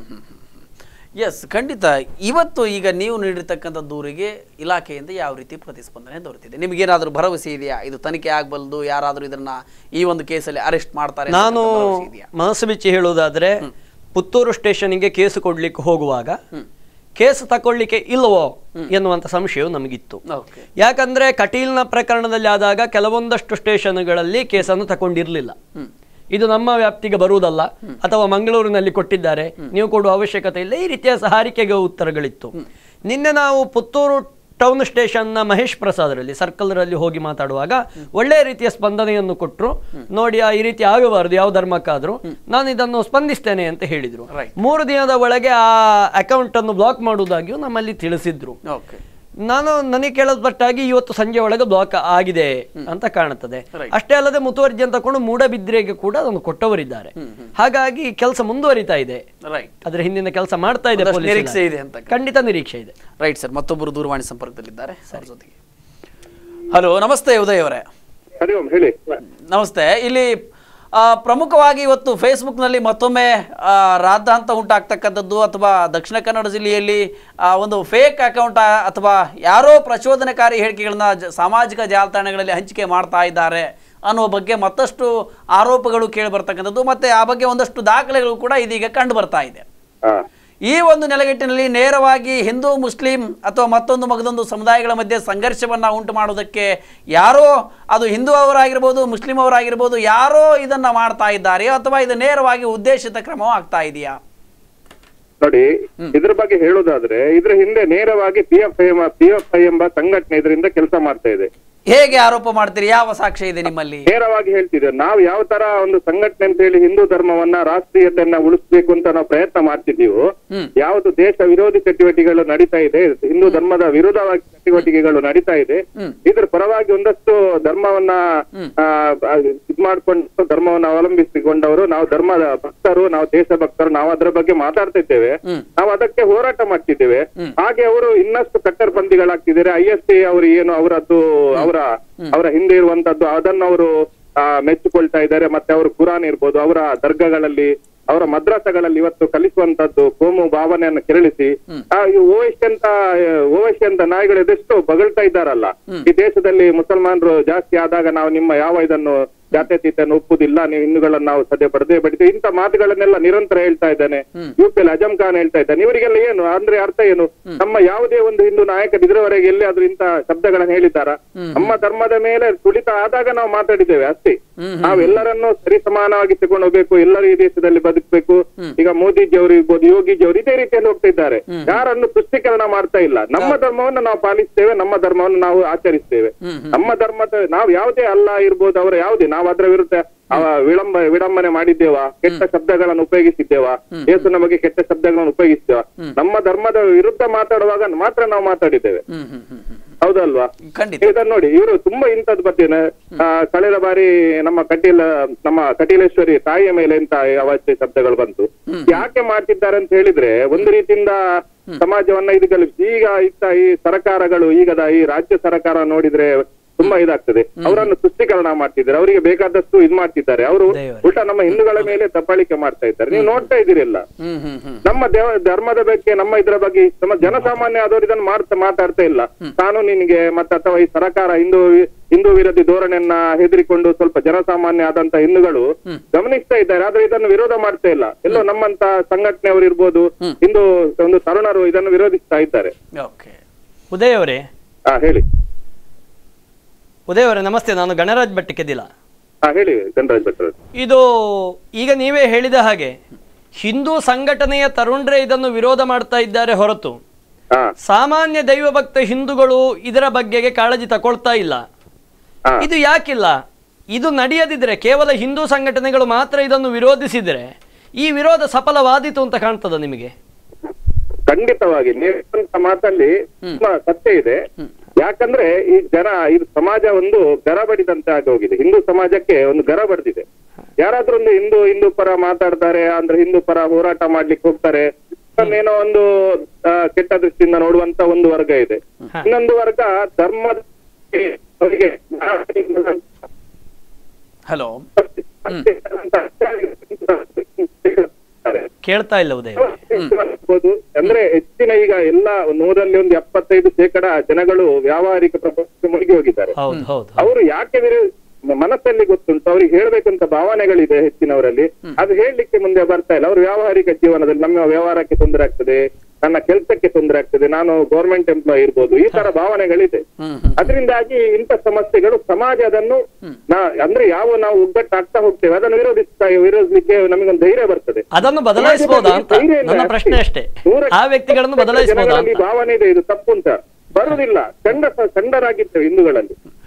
ಎಸ್ ಖಂಡಿತ ಇವತ್ತು ಈಗ ನೀವು ನೀಡಿರ್ತಕ್ಕಂಥ ದೂರಿಗೆ ಇಲಾಖೆಯಿಂದ ಯಾವ ರೀತಿ ಪ್ರತಿಸ್ಪಂದನೆ ದೊರೆತಿದೆ ನಿಮಗೇನಾದ್ರೂ ಭರವಸೆ ಇದೆಯಾ ಇದು ತನಿಖೆ ಆಗಬಲ್ದು ಯಾರಾದರೂ ಇದನ್ನ ಈ ಒಂದು ಕೇಸಲ್ಲಿ ಅರೆಸ್ಟ್ ಮಾಡ್ತಾರೆ ನಾನು ಅಂತಕ್ಕಂಥ ಭರವಸೆ ಇದೆಯಾ ಮನಸ್ಸು ಬಿಚ್ಚಿ ಹೇಳುವುದಾದ್ರೆ ಪುತ್ತೂರು ಸ್ಟೇಷನ್ಗೆ ಕೇಸು ಕೊಡ್ಲಿಕ್ಕೆ ಹೋಗುವಾಗ ಕೇಸು ತಕೊಳ್ಳಿಕ್ಕೆ ಇಲ್ಲವೋ ಎನ್ನುವಂತ ಸಂಶಯವು ನಮಗಿತ್ತು ಓಕೆ ಯಾಕಂದ್ರೆ ಕಟೀಲ್ನ ಪ್ರಕರಣದಲ್ಲಿ ಆದಾಗ ಕೆಲವೊಂದಷ್ಟು ಸ್ಟೇಷನ್ಗಳಲ್ಲಿ ಕೇಸನ್ನು ತಗೊಂಡಿರ್ಲಿಲ್ಲ ಇದು ನಮ್ಮ ವ್ಯಾಪ್ತಿಗೆ ಬರುವುದಲ್ಲ ಅಥವಾ ಮಂಗಳೂರಿನಲ್ಲಿ ಕೊಟ್ಟಿದ್ದಾರೆ ನೀವು ಕೊಡುವ ಅವಶ್ಯಕತೆ ಇಲ್ಲ ಈ ರೀತಿಯ ಹಾರಿಕೆಗೆ ಉತ್ತರಗಳಿತ್ತು ನಿನ್ನೆ ನಾವು ಪುತ್ತೂರು ಟೌನ್ ಸ್ಟೇಷನ್ನ ಮಹೇಶ್ ಪ್ರಸಾದರಲ್ಲಿ ಸರ್ಕಲ್ರಲ್ಲಿ ಹೋಗಿ ಮಾತಾಡುವಾಗ ಒಳ್ಳೆಯ ರೀತಿಯ ಸ್ಪಂದನೆಯನ್ನು ಕೊಟ್ಟರು ನೋಡಿ ಆ ಈ ರೀತಿ ಆಗಬಾರದು ಯಾವ ಧರ್ಮಕ್ಕಾದ್ರೂ ನಾನು ಇದನ್ನು ಸ್ಪಂದಿಸ್ತೇನೆ ಅಂತ ಹೇಳಿದ್ರು Right. ಮೂರು ದಿನದ ಒಳಗೆ ಆ ಅಕೌಂಟ್ ಅನ್ನು ಬ್ಲಾಕ್ ಮಾಡುವುದಾಗಿಯೂ ನಮ್ಮಲ್ಲಿ ತಿಳಿಸಿದ್ರು ಓಕೆ ನಾನು ನನಗೆ ಕೇಳಲ್ಪಟ್ಟಾಗಿ ಇವತ್ತು ಸಂಜೆ ಒಳಗೆ ಬ್ಲಾಕ್ ಆಗಿದೆ ಅಂತ ಕಾಣುತ್ತದೆ Right. ಅಷ್ಟೇ ಅಲ್ಲದೆ ಮುತುವರ್ಜಿ ಅಂತ ತಕೊಂಡು ಮೂಡಬಿದ್ರೆಗೆ ಕೂಡ ಅದನ್ನು ಕೊಟ್ಟವರಿದ್ದಾರೆ ಹಾಗಾಗಿ ಕೆಲಸ ಮುಂದುವರಿತಾ ಇದೆ ರೈಟ್ ಅದ್ರ ಹಿಂದಿನ ಕೆಲಸ ಮಾಡ್ತಾ ಇದೆ ಒಂದಷ್ಟು police ನಿರೀಕ್ಷೆ ಇಲಾಖೆ. ಇದೆ ಅಂತ ಖಂಡಿತ ನಿರೀಕ್ಷೆ ಇದೆ ರೈಟ್ ಸರ್ ಮತ್ತೊಬ್ಬರು ದೂರವಾಣಿ ಸಂಪರ್ಕದಲ್ಲಿದ್ದಾರೆ ಅವ್ರ ಜೊತೆಗೆ ಹಲೋ ನಮಸ್ತೆ ಉದಯ್ ಅವರೇ ಹರಿ ಓಂ ಹೇಳಿ ನಮಸ್ತೆ ಇಲ್ಲಿ ಆ, ಪ್ರಮುಖವಾಗಿ ಇವತ್ತು ಫೇಸ್ಬುಕ್ನಲ್ಲಿ ಮತ್ತೊಮ್ಮೆ ಆ, ರಾದ್ಧಾಂತ ಉಂಟಾಗ್ತಕ್ಕಂಥದ್ದು ಅಥವಾ ದಕ್ಷಿಣ ಕನ್ನಡ ಜಿಲ್ಲೆಯಲ್ಲಿ ಆ, ಒಂದು ಫೇಕ್ ಅಕೌಂಟ್ ಅಥವಾ ಯಾರೋ ಪ್ರಚೋದನಕಾರಿ ಹೇಳಿಕೆಗಳನ್ನ ಜ- ಸಾಮಾಜಿಕ ಜಾಲತಾಣಗಳಲ್ಲಿ ಹಂಚಿಕೆ ಮಾಡ್ತಾ ಇದ್ದಾರೆ ಅನ್ನುವ ಬಗ್ಗೆ ಮತ್ತಷ್ಟು ಆರೋಪಗಳು ಕೇಳಿ ಬರ್ತಕ್ಕಂಥದ್ದು ಮತ್ತೆ ಆ ಬಗ್ಗೆ ಒಂದಷ್ಟು ದಾಖಲೆಗಳು ಕೂಡ ಇದೀಗ ಕಂಡು ಬರ್ತಾ ಇದೆ ಹಾ ಈ ಒಂದು ನೆಲೆಗಟ್ಟಿನಲ್ಲಿ ನೇರವಾಗಿ ಹಿಂದೂ ಮುಸ್ಲಿಂ ಅಥವಾ ಮತ್ತೊಂದು ಮಗದೊಂದು ಸಮುದಾಯಗಳ ಮಧ್ಯೆ ಸಂಘರ್ಷವನ್ನ ಉಂಟು ಮಾಡೋದಕ್ಕೆ ಯಾರೋ ಅದು ಹಿಂದೂ ಅವರಾಗಿರ್ಬೋದು ಮುಸ್ಲಿಂ ಅವರಾಗಿರ್ಬೋದು ಯಾರೋ ಇದನ್ನ ಮಾಡ್ತಾ ಇದ್ದಾರೆ ಅಥವಾ ಇದು ನೇರವಾಗಿ ಉದ್ದೇಶಿತ ಕ್ರಮವೂ ಆಗ್ತಾ ಇದೆಯಾ ನೋಡಿ ಇದ್ರ ಬಗ್ಗೆ ಹೇಳುದಾದ್ರೆ ಇದ್ರ ಹಿಂದೆ ನೇರವಾಗಿ P F I P F I ಎಂಬ ಸಂಘಟನೆ ಇದರಿಂದ ಕೆಲಸ ಮಾಡ್ತಾ ಇದೆ ಹೇಗೆ ಆರೋಪ ಮಾಡ್ತೀರಿ ಯಾವ ಸಾಕ್ಷ್ಯ ಇದೆ ನಿಮ್ಮಲ್ಲಿ ನೇರವಾಗಿ ಹೇಳ್ತಿದ್ದೇವೆ ನಾವು ಯಾವ ತರ ಒಂದು ಸಂಘಟನೆ ಅಂತ ಹೇಳಿ ಹಿಂದೂ ಧರ್ಮವನ್ನ ರಾಷ್ಟ್ರೀಯತೆಯನ್ನ ಉಳಿಸ್ಬೇಕು ಅಂತ ನಾವು ಪ್ರಯತ್ನ ಮಾಡ್ತಿದ್ದೀವೋ ಹ್ಮ್. ಯಾವುದು ದೇಶ ವಿರೋಧಿ ಚಟುವಟಿಕೆಗಳು ನಡೀತಾ ಇದೆ ಹಿಂದೂ ಧರ್ಮದ ವಿರೋಧವಾಗಿ ಚಟುವಟಿಕೆಗಳು ನಡೀತಾ ಇದೆ ಹ್ಮ್. ಇದ್ರ ಪರವಾಗಿ ಒಂದಷ್ಟು ಧರ್ಮವನ್ನ ಆ, ಆ, ಇದ್ ಮಾಡ್ಕೊಂಡು ಧರ್ಮವನ್ನ ಅವಲಂಬಿಸಿಕೊಂಡವರು ನಾವು ಧರ್ಮದ ಭಕ್ತರು ನಾವು ದೇಶ ಭಕ್ತರು ನಾವು ಅದರ ಬಗ್ಗೆ ಮಾತಾಡ್ತಿದ್ದೇವೆ ಹ್ಮ್. ನಾವು ಅದಕ್ಕೆ ಹೋರಾಟ ಮಾಡ್ತಿದ್ದೇವೆ ಹಾಗೆ ಅವರು ಇನ್ನಷ್ಟು ಕಟ್ಟರ್ಬಂದಿಗಳಾಗ್ತಿದ್ದಾರೆ ಐ ಎಸ್ ಸಿ ಅವರು ಏನು ಅವರದ್ದು ಅವರ ಅವರ ಹಿಂದೆ ಇರುವಂತದ್ದು ಅದನ್ನು ಅವರು ಆ, ಮೆಚ್ಚಿಕೊಳ್ತಾ ಇದ್ದಾರೆ ಮತ್ತೆ ಅವರು ಕುರಾನ್ ಇರ್ಬೋದು ಅವರ ದರ್ಗಾಗಳಲ್ಲಿ ಅವರ ಮದ್ರಸಗಳಲ್ಲಿ ಇವತ್ತು ಕಲಿಸುವಂತದ್ದು ಕೋಮು ಭಾವನೆಯನ್ನು ಕೆರಳಿಸಿ ಆ, ಈ ಓವೈಸಿ ಅಂತ ಓವೈಸಿ ಅಂತ ನಾಯಿಗಳು ಎದೆಷ್ಟು ಬಗಳ್ತಾ ಇದ್ದಾರಲ್ಲ ಈ ದೇಶದಲ್ಲಿ ಮುಸಲ್ಮಾನರು ಜಾಸ್ತಿ ಆದಾಗ ನಾವು ನಿಮ್ಮ ಯಾವ ಇದನ್ನು ಜಾತ್ಯತೀತನ್ನು ಒಪ್ಪುದಿಲ್ಲ ನೀವು ಹಿಂದೂಗಳನ್ನ ನಾವು ಸದ್ಯ ಪಡೆದೇ ಪಡಿತೀವಿ ಇಂಥ ಮಾತುಗಳನ್ನೆಲ್ಲ ನಿರಂತರ ಹೇಳ್ತಾ ಇದ್ದಾನೆ ಯು ಪಿ ಎಲ್ ಅಜಂ ಖಾನ್ ಹೇಳ್ತಾ ಇದ್ದಾನೆ ಇವರಿಗೆಲ್ಲ ಏನು ಅಂದ್ರೆ ಅರ್ಥ ಏನು ನಮ್ಮ ಯಾವುದೇ ಒಂದು ಹಿಂದೂ ನಾಯಕರು ಇದ್ರವರೆಗೆ ಎಲ್ಲಿಯಾದ್ರೂ ಇಂಥ ಶಬ್ದಗಳನ್ನ ಹೇಳಿದ್ದಾರ ನಮ್ಮ ಧರ್ಮದ ಮೇಲೆ ತುಳಿತ ಆದಾಗ ನಾವು ಮಾತಾಡಿದ್ದೇವೆ ಅಷ್ಟೇ ನಾವೆಲ್ಲರನ್ನು ಸರಿ ಸಮಾನವಾಗಿ ತಗೊಂಡು ಹೋಗ್ಬೇಕು ಎಲ್ಲರೂ ಈ ದೇಶದಲ್ಲಿ ಬದುಕಬೇಕು ಈಗ ಮೋದಿಜಿ ಅವರು ಇರ್ಬೋದು ಯೋಗಿಜಿ ಅವರು ಇದೇ ರೀತಿಯಲ್ಲಿ ಹೋಗ್ತಾ ಇದ್ದಾರೆ ಯಾರನ್ನು ತುಷ್ಟೀಕರಣ ಮಾಡ್ತಾ ಇಲ್ಲ ನಮ್ಮ ಧರ್ಮವನ್ನು ನಾವು ಪಾಲಿಸ್ತೇವೆ ನಮ್ಮ ಧರ್ಮವನ್ನು ನಾವು ಆಚರಿಸ್ತೇವೆ ನಮ್ಮ ಧರ್ಮದ ನಾವು ಯಾವುದೇ ಅಲ್ಲ ಇರ್ಬೋದು ಅವರ ಯಾವುದೇ ನಾವು ಅದರ ವಿರುದ್ಧ ಅವ ವಿಳಂಬ ವಿಡಂಬನೆ ಮಾಡಿದ್ದೇವಾ ಕೆಟ್ಟ ಶಬ್ದಗಳನ್ನು ಉಪಯೋಗಿಸಿದ್ದೇವಾ ಯೇಸು ನಮಗೆ ಕೆಟ್ಟ ಶಬ್ದಗಳನ್ನು ಉಪಯೋಗಿಸ್ತೇವಾ ನಮ್ಮ ಧರ್ಮದ ವಿರುದ್ಧ ಮಾತಾಡುವಾಗ ಮಾತ್ರ ನಾವು ಮಾತಾಡಿದ್ದೇವೆ ಹ್ಮ್ ಹ್ಮ್ ಹ್ಮ್ ಹ್ಮ್ ಹೌದಲ್ವಾ ಖಂಡಿತ ಇದನ್ನ ನೋಡಿ ಇವರು ತುಂಬಾ ಇಂಥದ್ ಬಗ್ಗೆ ಆ, ಕಳೆದ ಬಾರಿ ನಮ್ಮ ಕಟೀಲ ನಮ್ಮ ಕಟೀಲೇಶ್ವರಿ ತಾಯಿಯ ಮೇಲೆ ಇಂತ ಅವಶ್ಯ ಶಬ್ದಗಳು ಬಂತು ಯಾಕೆ ಮಾಡ್ತಿದ್ದಾರೆ ಅಂತ ಹೇಳಿದ್ರೆ ಒಂದು ರೀತಿಯಿಂದ ಸಮಾಜವನ್ನ ಇದು ಕಲಿಸಿ ಈಗ ಇತ್ತ ಈ ಸರ್ಕಾರಗಳು ಈಗದ ಈ ರಾಜ್ಯ ಸರ್ಕಾರ ನೋಡಿದ್ರೆ ತುಂಬಾ ಇದಾಗ್ತದೆ ಅವರನ್ನು ತುಷ್ಟೀಕರಣ ಮಾಡ್ತಿದ್ದಾರೆ ಅವರಿಗೆ ಬೇಕಾದಷ್ಟು ಇದ್ ಮಾಡ್ತಿದ್ದಾರೆ ಅವರು ದೇವರೇ. ಉಲ್ಟಾ ನಮ್ಮ ಹಿಂದೂಗಳ ಮೇಲೆ ದಬ್ಬಾಳಿಕೆ ಮಾಡ್ತಾ ಇದ್ದಾರೆ ನೀವು ನೋಡ್ತಾ ಇದ್ದೀರಿಲ್ಲ ಹ್ಮ್ ಹ್ಮ್ ಹ್ಮ್ ನಮ್ಮ ದೇವ ಧರ್ಮದ ಬಗ್ಗೆ ನಮ್ಮ ಇದರ ಬಗ್ಗೆ ನಮ್ಮ ಜನಸಾಮಾನ್ಯ ಆದವರು ಇದನ್ನು ಮಾಡ್ತಾ ಮಾತಾಡ್ತಾ ಇಲ್ಲ ಕಾನೂನಿಗೆ ಮತ್ತೆ ಅಥವಾ ಈ ಸರ್ಕಾರ ಹಿಂದೂ ಹಿಂದೂ ವಿರೋಧಿ ಧೋರಣೆಯನ್ನ ಹೆದರಿಕೊಂಡು ಸ್ವಲ್ಪ ಜನಸಾಮಾನ್ಯ ಆದಂತ ಹಿಂದೂಗಳು ಗಮನಿಸ್ತಾ ಇದ್ದಾರೆ ಆದ್ರೆ ಇದನ್ನು ವಿರೋಧ ಮಾಡ್ತಾ ಇಲ್ಲ ಎಲ್ಲೋ ನಮ್ಮಂತ ಸಂಘಟನೆಯವರು ಇರ್ಬೋದು ಹಿಂದೂ ಒಂದು ತರುಣರು ಇದನ್ನು ವಿರೋಧಿಸ್ತಾ ಇದ್ದಾರೆ ಓಕೆ ಉದಯ್ ಅವರೇ ಹಾ ಹೇಳಿ ಉದಯ್ ಅವರೇ ನಮಸ್ತೆ ನಾನು ಗಣರಾಜ್ ಭಟ್ ಕೆದಿಲ ಹಾ ಹೇಳಿ ಗಣರಾಜ್ ಭಟ್ರು ಇದು ಈಗ ನೀವೇ ಹೇಳಿದ ಹಾಗೆ ಹಿಂದೂ ಸಂಘಟನೆಯ ತರುಣರೇ ಇದನ್ನು ವಿರೋಧ ಮಾಡ್ತಾ ಇದ್ದಾರೆ ಹೊರತು ಹಾ ಸಾಮಾನ್ಯ ದೈವಭಕ್ತ ಹಿಂದೂಗಳು ಇದರ ಬಗ್ಗೆಗೆ ಕಾಳಜಿ ತಗೊಳ್ತಾ ಇಲ್ಲ ಹಾ ಇದು ಯಾಕಿಲ್ಲ ಇದು ನಡೆಯದಿದ್ರೆ ಕೇವಲ ಹಿಂದೂ ಸಂಘಟನೆಗಳು ಮಾತ್ರ ಇದನ್ನು ವಿರೋಧಿಸಿದರೆ ಈ ವಿರೋಧ ಸಫಲವಾದೀತು ಅಂತ ಕಾಣ್ತದ ನಿಮಗೆ ಖಂಡಿತವಾಗಿ ನೀವು ಹೇಳಿದಂತ ಮಾತಲ್ಲಿ ತುಂಬಾ ಸತ್ಯ ಇದೆ ಯಾಕಂದ್ರೆ ಈ ಜನ ಇದು ಸಮಾಜ ಒಂದು ಗರ ಬಡಿದಂತೆ ಆಗಿ ಹೋಗಿದೆ ಹಿಂದೂ ಸಮಾಜಕ್ಕೆ ಒಂದು ಗರ ಬಡ್ದಿದೆ ಯಾರಾದ್ರೂ ಒಂದು ಹಿಂದೂ ಹಿಂದೂ ಪರ ಮಾತಾಡ್ತಾರೆ ಅಂದ್ರೆ ಹಿಂದೂ ಪರ ಹೋರಾಟ ಮಾಡ್ಲಿಕ್ಕೆ ಹೋಗ್ತಾರೆ ಏನೋ ಒಂದು ಆ, ಕೆಟ್ಟ ದೃಷ್ಟಿಯಿಂದ ನೋಡುವಂತ ಒಂದು ವರ್ಗ ಇದೆ ಇನ್ನೊಂದು ವರ್ಗ ಧರ್ಮದ ಅವರಿಗೆ ಹಲೋ ಕೇಳ್ತಾ ಇಲ್ಲ ಉದಯ್ ಅವರೇ. ಮಾಡ್ಬೋದು. ಅಂದ್ರೆ ಹೆಚ್ಚಿನ ಈಗ ಎಲ್ಲ ನೂರಲ್ಲಿ ಒಂದು ಎಪ್ಪತ್ತೈದು ಶೇಕಡ ಜನಗಳು ವ್ಯಾವಹಾರಿಕ ಪ್ರಪಂಚಕ್ಕೆ ಮುಳುಗಿ ಹೋಗಿದ್ದಾರೆ ಹೌದು ಹೌದು ಅವರು ಯಾಕೆ ವಿರೋ- ಮನಸ್ಸಲ್ಲಿ ಗೊತ್ತುಂಟು ಅವ್ರಿಗೆ ಹೇಳ್ಬೇಕಂತ ಭಾವನೆಗಳಿದೆ ಹೆಚ್ಚಿನವರಲ್ಲಿ ಅದು ಹೇಳಲಿಕ್ಕೆ ಮುಂದೆ ಬರ್ತಾ ಇಲ್ಲ ಅವ್ರ ವ್ಯಾವಹಾರಿಕ ಜೀವನದಲ್ಲಿ ನಮ್ಮ ವ್ಯವಹಾರಕ್ಕೆ ತೊಂದರೆ ಆಗ್ತದೆ ನನ್ನ ಕೆಲಸಕ್ಕೆ ತೊಂದರೆ ಆಗ್ತದೆ ನಾನು ಗೌರ್ಮೆಂಟ್ ಎಂಪ್ಲಾಯ್ ಇರ್ಬೋದು ಈ ತರ ಭಾವನೆಗಳಿದೆ ಹ್ಮ್ ಹ್ಮ್ ಅದರಿಂದಾಗಿ ಇಂಥ ಸಮಸ್ಯೆಗಳು ಸಮಾಜ ಅದನ್ನು ನಾ- ಅಂದ್ರೆ ಯಾವ ನಾವು ಒಗ್ಗಟ್ಟಾಗ್ತಾ ಹೋಗ್ತೇವೆ ಅದನ್ನು ವಿರೋಧಿಸ್ತಾ ವಿರೋಧಿಸ್ಲಿಕ್ಕೆ ನಮಗೊಂದು ಧೈರ್ಯ ಬರ್ತದೆ ಅದನ್ನು ಬದಲಾಯಿಸಬಹುದಾ ಅಂತ ಧೈರ್ಯ ಇಲ್ಲ ನನ್ನ ಅಷ್ಟೇ. ಪ್ರಶ್ನೆ ಅಷ್ಟೇ ನೂರಕ್ಕೆ ಆ ವ್ಯಕ್ತಿಗಳನ್ನು ಬದಲಾಯಿಸಬಹುದಾ ಜನಗಳಲ್ಲಿ ಅಂತ ಭಾವನೆ ಇದೆ ಇದು ತಪ್ಪು ಅಂತ ಬರುವುದಿಲ್ಲ ಚಂಡ ಚಂಡರಾಗಿರ್ತೇವೆ ಹಿಂದೂಗಳಲ್ಲಿ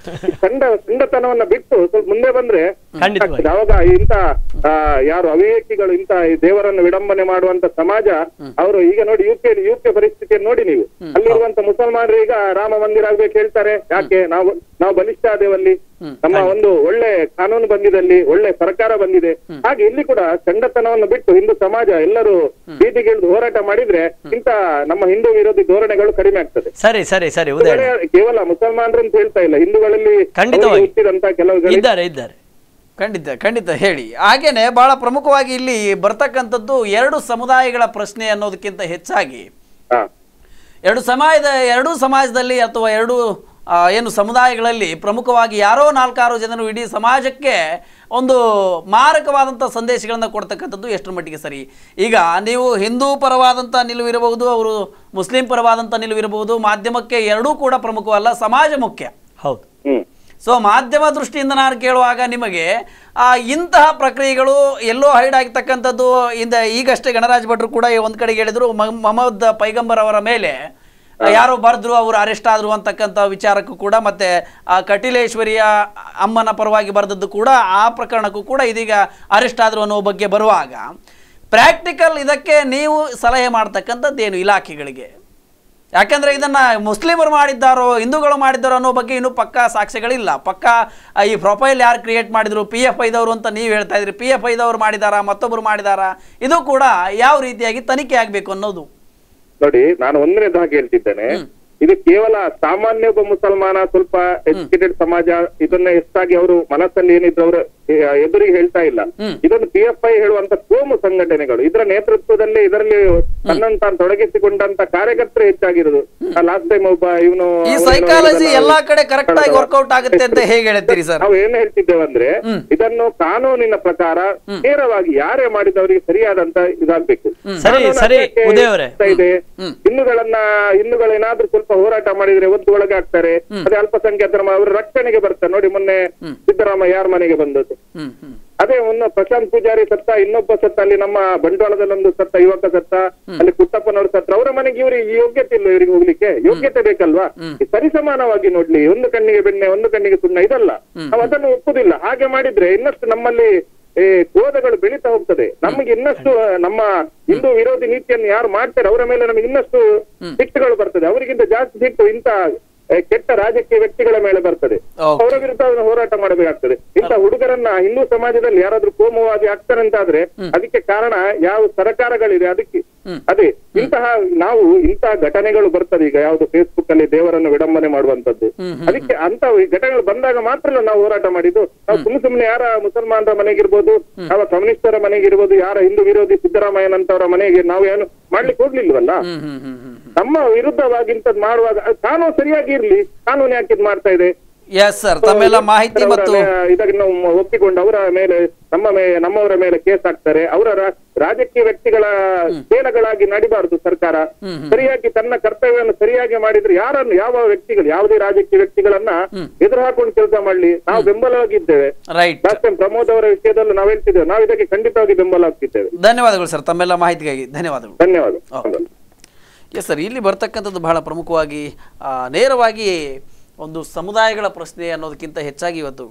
ಸಂಡ ಸಂಡತನವನ್ನ ಬಿಟ್ಟು ಸ್ವಲ್ಪ ಮುಂದೆ ಬಂದ್ರೆ ಖಂಡಿತವಾಗಿ. ಆಗ್ತದೆ. ಅವಾಗ ಇಂತ ಆ, ಯಾರು ಅವಿವೇಕಿಗಳು ಇಂತ ಈ ದೇವರನ್ನು ವಿಡಂಬನೆ ಮಾಡುವಂತ ಸಮಾಜ ಅವರು ಈಗ ನೋಡಿ ಯು ಕೆ ಯು ಕೆ ಪರಿಸ್ಥಿತಿಯನ್ನು ನೋಡಿ ನೀವು ಅಲ್ಲಿರುವಂತ ಮುಸಲ್ಮಾನರು ಈಗ ರಾಮ ಮಂದಿರ ಆಗ್ಬೇಕು ಹೇಳ್ತಾರೆ ಯಾಕೆ ನಾವು ನಾವು ಬಲಿಷ್ಠ ಆದೇವಲ್ಲಿ ನಮ್ಮ ಒಂದು ಒಳ್ಳೆ ಕಾನೂನು ಬಂದಿದಲ್ಲಿ ಒಳ್ಳೆ ಸರ್ಕಾರ ಬಂದಿದೆ ಹಾಗೆ ಇಲ್ಲಿ ಕೂಡ ಚಂಡತನವನ್ನು ಬಿಟ್ಟು ಹಿಂದೂ ಸಮಾಜ ಎಲ್ಲರೂ ಬೀದಿಗಿಳಿದು ಹೋರಾಟ ಮಾಡಿದ್ರೆ ಇಂತ ನಮ್ಮ ಹಿಂದೂ ವಿರೋಧಿ ಧೋರಣೆಗಳು ಕಡಿಮೆ ಆಗ್ತದೆ ಸರಿ ಸರಿ ಸರಿ ಉದಯ ಹಿಂದೂಗಳೇ ಕೇವಲ ಮುಸಲ್ಮಾನರು ಅಂತ ಹೇಳ್ತಾ ಇಲ್ಲ ಹಿಂದೂಗಳಲ್ಲಿ ಖಂಡಿತವಾಗಿ. ಅವರಿಗೆ ಹುಟ್ಟಿದಂತ ಕೆಲವು ಗಳಿದ್ದಾರೆ. ಇದ್ದಾರೆ ಇದ್ದಾರೆ ಖಂಡಿತ ಖಂಡಿತ ಹೇಳಿ ಹಾಗೇನೆ ಬಹಳ ಪ್ರಮುಖವಾಗಿ ಇಲ್ಲಿ ಬರ್ತಕ್ಕಂಥದ್ದು ಎರಡು ಸಮುದಾಯಗಳ ಪ್ರಶ್ನೆ ಅನ್ನೋದಕ್ಕಿಂತ ಹೆಚ್ಚಾಗಿ ಹಾ ಎರಡು ಸಮಾಜದ ಎರಡೂ ಸಮಾಜದಲ್ಲಿ ಅಥವಾ ಎರಡು ಆ, ಏನು ಸಮುದಾಯಗಳಲ್ಲಿ ಪ್ರಮುಖವಾಗಿ ಯಾರೋ ನಾಲ್ಕಾರು ಜನರು ಇಡೀ ಸಮಾಜಕ್ಕೆ ಒಂದು ಮಾರಕವಾದಂಥ ಸಂದೇಶಗಳನ್ನು ಕೊಡ್ತಕ್ಕಂಥದ್ದು ಎಷ್ಟರ ಮಟ್ಟಿಗೆ ಸರಿ ಈಗ ನೀವು ಹಿಂದೂ ಪರವಾದಂಥ ನಿಲುವಿರಬಹುದು ಅವರು ಮುಸ್ಲಿಂ ಪರವಾದಂಥ ನಿಲುವಿರಬಹುದು ಮಾಧ್ಯಮಕ್ಕೆ ಎರಡೂ ಕೂಡ ಪ್ರಮುಖವಲ್ಲ ಸಮಾಜ ಮುಖ್ಯ ಹೌದು ಹ್ಮ್ ಸೊ ಮಾಧ್ಯಮ ದೃಷ್ಟಿಯಿಂದ ನಾನು ಕೇಳುವಾಗ ನಿಮಗೆ ಆ, ಇಂತಹ ಪ್ರಕ್ರಿಯೆಗಳು ಎಲ್ಲೋ ಹೈಡ್ ಆಗ್ತಕ್ಕಂಥದ್ದು ಇಂದ ಈಗಷ್ಟೇ ಗಣರಾಜ್ ಭಟ್ರು ಕೂಡ ಒಂದು ಕಡೆಗೆ ಹೇಳಿದ್ರು ಮ- ಮೊಹಮ್ಮದ್ ಪೈಗಂಬರ್ ಅವರ ಮೇಲೆ ಆ, ಯಾರೋ ಬರೆದ್ರು ಅವರು ಅರೆಸ್ಟ್ ಆದ್ರು ಅಂತಕ್ಕಂಥ ವಿಚಾರಕ್ಕೂ ಕೂಡ ಮತ್ತೆ ಆ ಕಟೀಲೇಶ್ವರಿಯ ಅಮ್ಮನ ಪರವಾಗಿ ಬರೆದದ್ದು ಕೂಡ ಆ ಪ್ರಕರಣಕ್ಕೂ ಕೂಡ ಇದೀಗ ಅರೆಸ್ಟ್ ಆದ್ರು ಅನ್ನೋ ಬಗ್ಗೆ ಬರುವಾಗ ಪ್ರಾಕ್ಟಿಕಲ್ ಇದಕ್ಕೆ ನೀವು ಸಲಹೆ ಮಾಡ್ತಕ್ಕಂಥದ್ದು ಏನು ಇಲಾಖೆಗಳಿಗೆ ಯಾಕಂದ್ರೆ ಇದನ್ನ ಮುಸ್ಲಿಮರು ಮಾಡಿದ್ದಾರೋ ಹಿಂದೂಗಳು ಮಾಡಿದ್ದಾರೋ ಅನ್ನೋ ಬಗ್ಗೆ ಇನ್ನೂ ಪಕ್ಕಾ ಸಾಕ್ಷ್ಯಗಳಿಲ್ಲ ಪಕ್ಕಾ ಆ, ಈ ಪ್ರೊಫೈಲ್ ಯಾರು ಕ್ರಿಯೇಟ್ ಮಾಡಿದ್ರು ಪಿ ಎಫ್ ಐದವರು ಅಂತ ನೀವು ಹೇಳ್ತಾ ಇದ್ರಿ ಪಿ ಎಫ್ ಐದವರು ಮಾಡಿದಾರಾ ಮತ್ತೊಬ್ಬರು ಮಾಡಿದಾರಾ ಇದು ಕೂಡ ಯಾವ ರೀತಿಯಾಗಿ ತನಿಖೆ ಆಗಬೇಕು ಅನ್ನೋದು ನೋಡಿ ನಾನು ಒಂದನೇದಾಗಿ ಹೇಳ್ತಿದ್ದೇನೆ ಇದು ಕೇವಲ ಸಾಮಾನ್ಯ ಒಬ್ಬ ಮುಸಲ್ಮಾನ ಸ್ವಲ್ಪ ಎಜುಕೇಟೆಡ್ ಸಮಾಜ ಇದನ್ನ ಎಷ್ಟಾಗಿ ಅವರು ಮನಸ್ಸಲ್ಲಿ ಏನಿದ್ರು ಅವರು ಎದುರಿಗೆ ಹೇಳ್ತಾ ಇಲ್ಲ ಇದೊಂದು ಪಿ ಎಫ್ ಐ ಹೇಳುವಂತ ಕೋಮು ಸಂಘಟನೆಗಳು ಇದರ ನೇತೃತ್ವದಲ್ಲಿ ಇದರಲ್ಲಿ ತನ್ನನ್ನು ತಾನು ತೊಡಗಿಸಿಕೊಂಡಂತ ಕಾರ್ಯಕರ್ತರು ಹೆಚ್ಚಾಗಿರುದು ಲಾಸ್ಟ್ ಟೈಮ್ ಒಬ್ಬ ಇವನು ಈ ಸೈಕಾಲಜಿ ಎಲ್ಲಾ ಕಡೆ ಕರೆಕ್ಟ್ ಆಗಿ ವರ್ಕೌಟ್ ಆಗುತ್ತೆ ಅಂತ ಹೇಗೆ ಹೇಳ್ತೀರಿ ಸರ್ ನಾವು ಏನ್ ಹೇಳ್ತಿದ್ದೇವಂದ್ರೆ ಇದನ್ನು ಕಾನೂನಿನ ಪ್ರಕಾರ ನೇರವಾಗಿ ಯಾರೇ ಮಾಡಿದವರಿಗೆ ಸರಿಯಾದಂತ ಇದಾಗ್ಬೇಕು ಸರಿ, ಕಾನೂನು ಸರಿ, ಅದಕ್ಕೆ ಉದಯ್ ಅವರೇ. ಆಗ್ತಾ ಇದೆ ಹಿಂದೂಗಳನ್ನ ಹಿಂದೂಗಳೇನಾದ್ರೂ ಸ್ವಲ್ಪ ಹೋರಾಟ ಮಾಡಿದ್ರೆ ಒದ್ದು ಒಳಗೆ ಆಗ್ತಾರೆ ಅದೇ ಅಲ್ಪಸಂಖ್ಯಾತರ ಮ- ಅವರ ರಕ್ಷಣೆಗೆ ಬರ್ತಾರೆ ನೋಡಿ ಮೊನ್ನೆ ಸಿದ್ದರಾಮಯ್ಯ ಯಾರ ಮನೆಗೆ ಬಂದದ್ದು ಹ್ಮ್ ಹ್ಮ್ ಅದೇ ಒಂದು ಪ್ರಶಾಂತ್ ಪೂಜಾರಿ ಸತ್ತ ಇನ್ನೊಬ್ಬ ಸತ್ತ ಅಲ್ಲಿ ನಮ್ಮ ಬಂಟ್ವಾಳದಲ್ಲಿ ಒಂದು ಸತ್ತ ಯುವಕ ಸತ್ತ ಅಲ್ಲಿ ಕುಟ್ಟಪ್ಪನವರು ಸತ್ತ ಅವರ ಮನೆಗೆ ಇವ್ರಿಗೆ ಯೋಗ್ಯತೆ ಇಲ್ಲ ಇವರಿಗೆ ಹೋಗ್ಲಿಕ್ಕೆ ಯೋಗ್ಯತೆ ಬೇಕಲ್ವಾ ಈ ಸರಿಸಮಾನವಾಗಿ ನೋಡ್ಲಿ ಒಂದು ಕಣ್ಣಿಗೆ ಬೆಣ್ಣೆ ಒಂದು ಕಣ್ಣಿಗೆ ಸುಣ್ಣ ಇದಲ್ಲ ನಾವು ಅದನ್ನು ಒಪ್ಪುದಿಲ್ಲ ಹಾಗೆ ಮಾಡಿದ್ರೆ ಇನ್ನಷ್ಟು ನಮ್ಮಲ್ಲಿ ಈ ಕ್ರೋಧಗಳು ಬೆಳೀತಾ ಹೋಗ್ತದೆ ನಮಗೆ ಇನ್ನಷ್ಟು ಆ, ನಮ್ಮ ಹಿಂದೂ ವಿರೋಧಿ ನೀತಿಯನ್ನು ಯಾರು ಮಾಡ್ತಾರೆ ಅವರ ಮೇಲೆ ನಮಗೆ ಇನ್ನಷ್ಟು ಸಿಟ್ಟುಗಳು ಬರ್ತದೆ ಅವರಿಗಿಂತ ಜಾಸ್ತಿ ಸಿಟ್ಟು ಇಂತ ಆ, ಕೆಟ್ಟ ರಾಜಕೀಯ ವ್ಯಕ್ತಿಗಳ ಮೇಲೆ ಬರ್ತದೆ Okay. ಅವರ ವಿರುದ್ಧ ಅದನ್ನು ಹೋರಾಟ ಮಾಡಬೇಕಾಗ್ತದೆ ಇಂಥ ಹುಡುಗರನ್ನ ಹಿಂದೂ ಸಮಾಜದಲ್ಲಿ ಯಾರಾದ್ರೂ ಕೋಮುವಾದಿ ಆಗ್ತಾರಂತಾದ್ರೆ ಅದಕ್ಕೆ ಕಾರಣ ಯಾವ ಸರ್ಕಾರಗಳಿದೆ ಅದಕ್ಕೆ ಅದೇ ಇಂತಹ ನಾವು ಇಂತಹ ಘಟನೆಗಳು ಬರ್ತದೆ ಈಗ ಯಾವ್ದು ಫೇಸ್ಬುಕ್ ಅಲ್ಲಿ ದೇವರನ್ನು ವಿಡಂಬನೆ ಮಾಡುವಂತದ್ದು ಅದಕ್ಕೆ ಅಂತ ಘಟನೆಗಳು ಬಂದಾಗ ಮಾತ್ರ ನಾವು ಹೋರಾಟ ಮಾಡಿದ್ದು ನಾವು ಸುಮ್ಮನೆ ಸುಮ್ಮನೆ ಯಾರ ಮುಸಲ್ಮಾನರ ಮನೆಗಿರ್ಬೋದು ಯಾವ ಕಮ್ಯುನಿಸ್ಟರ ಮನೆಗಿರ್ಬೋದು ಯಾರ ಹಿಂದೂ ವಿರೋಧಿ ಸಿದ್ದರಾಮಯ್ಯನಂತವರ ಮನೆಗೆ ನಾವು ಏನು ಮಾಡ್ಲಿಕ್ಕೆ ಹೋಗ್ಲಿಲ್ವಲ್ಲ ಹ್ಮ್ ಹ್ಮ್ ಹ್ಮ್ ಹ್ಮ್ ನಮ್ಮ ವಿರುದ್ಧವಾಗಿ ಇಂಥದ್ದು ಮಾಡುವಾಗ ಅದು ಕಾನೂನು ಸರಿಯಾಗಿ ಇರ್ಲಿ ಕಾನೂನು ಯಾಕೆ ಇದ್ ಮಾಡ್ತಾ ಇದೆ ಎಸ್ ಸರ್ ತಮ್ಮೆಲ್ಲ ಮಾಹಿತಿ ಅವರ ಮತ್ತು ಮೇ- ಇದಕ್ಕೆ ನಾವು ಒಪ್ಪಿಕೊಂಡು ಅವರ ಮೇಲೆ ನಮ್ಮ ಮೇ ನಮ್ಮವರ ಮೇಲೆ ಕೇಸ್ ಹಾಕ್ತಾರೆ ಅವರ ರಾ- ರಾಜಕೀಯ ವ್ಯಕ್ತಿಗಳ ಸೇನಗಳಾಗಿ ನಡಿಬಾರದು ಸರ್ಕಾರ ಸರಿಯಾಗಿ ತನ್ನ ಕರ್ತವ್ಯವನ್ನು ಸರಿಯಾಗಿ ಮಾಡಿದ್ರೆ ಯಾರನ್ನು ಯಾವ ವ್ಯಕ್ತಿಗಳು ಯಾವುದೇ ರಾಜಕೀಯ ವ್ಯಕ್ತಿಗಳನ್ನ ಎದುರು ಹಾಕೊಂಡು ಕೆಲಸ ಮಾಡ್ಲಿ ನಾವು ಬೆಂಬಲವಾಗಿದ್ದೇವೆ ರೈಟ್ ಲಾಸ್ಟ್ ಟೈಮ್ ಪ್ರಮೋದ್ ಅವರ ವಿಷಯದಲ್ಲೂ ನಾವು ಹೇಳ್ತಿದ್ದೇವೆ ನಾವು ಇದಕ್ಕೆ ಖಂಡಿತವಾಗಿ ಬೆಂಬಲ ಆಗ್ತಿದ್ದೇವೆ ಧನ್ಯವಾದಗಳು ಸರ್ ತಮ್ಮೆಲ್ಲ ಮಾಹಿತಿಗಾಗಿ ಧನ್ಯವಾದಗಳು ಧನ್ಯವಾದ ಎಸ್ ಸರ್ ಇಲ್ಲಿ ಬರ್ತಕ್ಕಂಥದ್ದು ಬಹಳ ಪ್ರಮುಖವಾಗಿ ಆ, ನೇರವಾಗಿ ಒಂದು ಸಮುದಾಯಗಳ ಪ್ರಶ್ನೆ ಅನ್ನೋದಕ್ಕಿಂತ ಹೆಚ್ಚಾಗಿ ಇವತ್ತು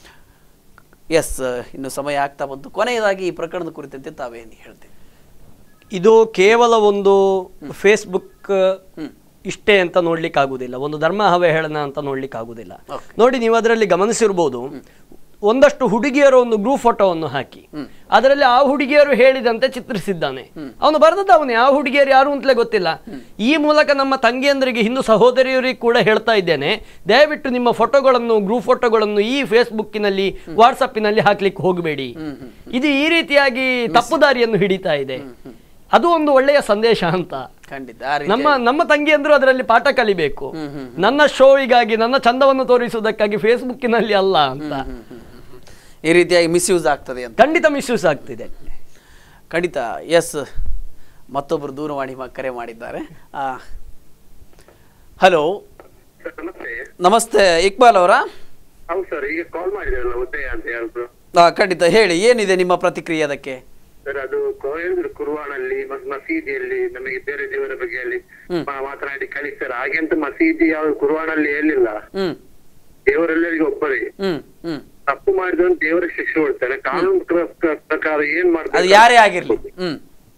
ಎಸ್ ಇನ್ನು ಸಮಯ ಆಗ್ತಾ ಬಂತು ಕೊನೆಯದಾಗಿ ಈ ಪ್ರಕರಣದ ಕುರಿತಂತೆ ತಾವೇನು ಹೇಳ್ತೀವಿ ಇದು ಕೇವಲ ಒಂದು ಫೇಸ್ಬುಕ್ ಇಷ್ಟೇ ಅಂತ ನೋಡ್ಲಿಕ್ಕೆ ಆಗುದಿಲ್ಲ ಒಂದು ಧರ್ಮ ಅವಹೇಳನ ಅಂತ ನೋಡ್ಲಿಕ್ಕೆ ಆಗುದಿಲ್ಲ ನೋಡಿ ನೀವು ಅದರಲ್ಲಿ ಗಮನಿಸಿರ್ಬೋದು ಒಂದಷ್ಟು ಹುಡುಗಿಯರ ಒಂದು ಗ್ರೂಪ್ ಫೋಟೋವನ್ನು ಹಾಕಿ ಅದರಲ್ಲಿ ಆ ಹುಡುಗಿಯರು ಹೇಳಿದಂತೆ ಚಿತ್ರಿಸಿದ್ದಾನೆ ಅವನು ಬರೆದದ್ದು ಅವನೇ ಆ ಹುಡುಗಿಯರು ಯಾರು ಅಂತಲೇ ಗೊತ್ತಿಲ್ಲ ಈ ಮೂಲಕ ನಮ್ಮ ತಂಗಿಯಂದರಿಗೆ ಹಿಂದೂ ಸಹೋದರಿಯರಿಗೆ ಕೂಡ ಹೇಳ್ತಾ ಇದ್ದೇನೆ ದಯವಿಟ್ಟು ನಿಮ್ಮ ಫೋಟೋಗಳನ್ನು ಗ್ರೂಪ್ ಫೋಟೋಗಳನ್ನು ಈ ಫೇಸ್ಬುಕ್ಕಿನಲ್ಲಿ ವಾಟ್ಸಪ್ಪಿನಲ್ಲಿ ಹಾಕ್ಲಿಕ್ಕೆ ಹೋಗಬೇಡಿ ಇದು ಈ ರೀತಿಯಾಗಿ ತಪ್ಪು ದಾರಿಯನ್ನು ಹಿಡಿತಾ ಇದೆ ಅದು ಒಂದು ಒಳ್ಳೆಯ ಸಂದೇಶ ಅಂತ ಖಂಡಿತ ಆ ರೀತಿ ನಮ್ಮ ನಮ್ಮ ತಂಗಿಯಂದ್ರು ಅದರಲ್ಲಿ ಪಾಠ ಕಲಿಬೇಕು ನನ್ನ ಶೋವಿಗಾಗಿ ನನ್ನ ಚಂದವನ್ನು ತೋರಿಸುವುದಕ್ಕಾಗಿ ಫೇಸ್ಬುಕ್ಕಿನಲ್ಲಿ ಅಲ್ಲ ಅಂತ ಈ ರೀತಿಯಾಗಿ ಮಿಸ್ಯೂಸ್ ಆಗ್ತದೆ ಅಂತ ಖಂಡಿತ ಮಿಸ್ಯೂಸ್ ಆಗ್ತಿದೆ ಖಂಡಿತ ಎಸ್ ಮತ್ತೊಬ್ಬರು ದೂರವಾಣಿ ಮ- ಕರೆ ಮಾಡಿದ್ದಾರೆ ಹಲೋ ನಮಸ್ತೆ ನಮಸ್ತೆ ಇಕ್ಬಾಲ್ ಅವರ ಹೌದು ಸರ್ ಈಗ ಕಾಲ್ ಮಾಡಿದ್ರಲ್ಲ ಉದಯ ಅಂತ ಹೇಳಿದ್ರು ಖಂಡಿತ ಹೇಳಿ ಏನಿದೆ ನಿಮ್ಮ ಪ್ರತಿಕ್ರಿಯೆ ಅದಕ್ಕೆ ಸರ್ ಅದು ಕೋಯಂದ್ರ ಕುರ್ವಾನಲ್ಲಿ ಮತ್ತು ಮಸೀದಿಯಲ್ಲಿ ನಮಗೆ ಬೇರೆ ದೇವರ ಬಗ್ಗೆ ಅಲ್ಲಿ ಮಾ- ಮಾತನಾಡಿ ಕಳಿಸ್ತಾರೆ ಹಾಗೆಂತ ಮಸೀದಿ ಯಾವ ಕುರ್ವಾನಲ್ಲಿ ಹೇಳಿಲ್ಲ ಹ್ಮ್ ದೇವರೆಲ್ಲರಿಗೂ ಒಬ್ಬರೇ ಹ್ಮ್ ಹ್ಮ್ ತಪ್ಪು ಮಾಡಿದವನು ದೇವರಿಗೆ ಶಿಕ್ಷೆ ಕೊಡ್ತಾನೆ ಕಾನೂನು ಪ್ರ- ಪ್ರ- ಪ್ರಕಾರ ಏನ್ ಅದು ಮಾಡ್ತಾರೆ ಯಾರೇ ಆಗಿರ್ಲಿ ಹ್ಮ್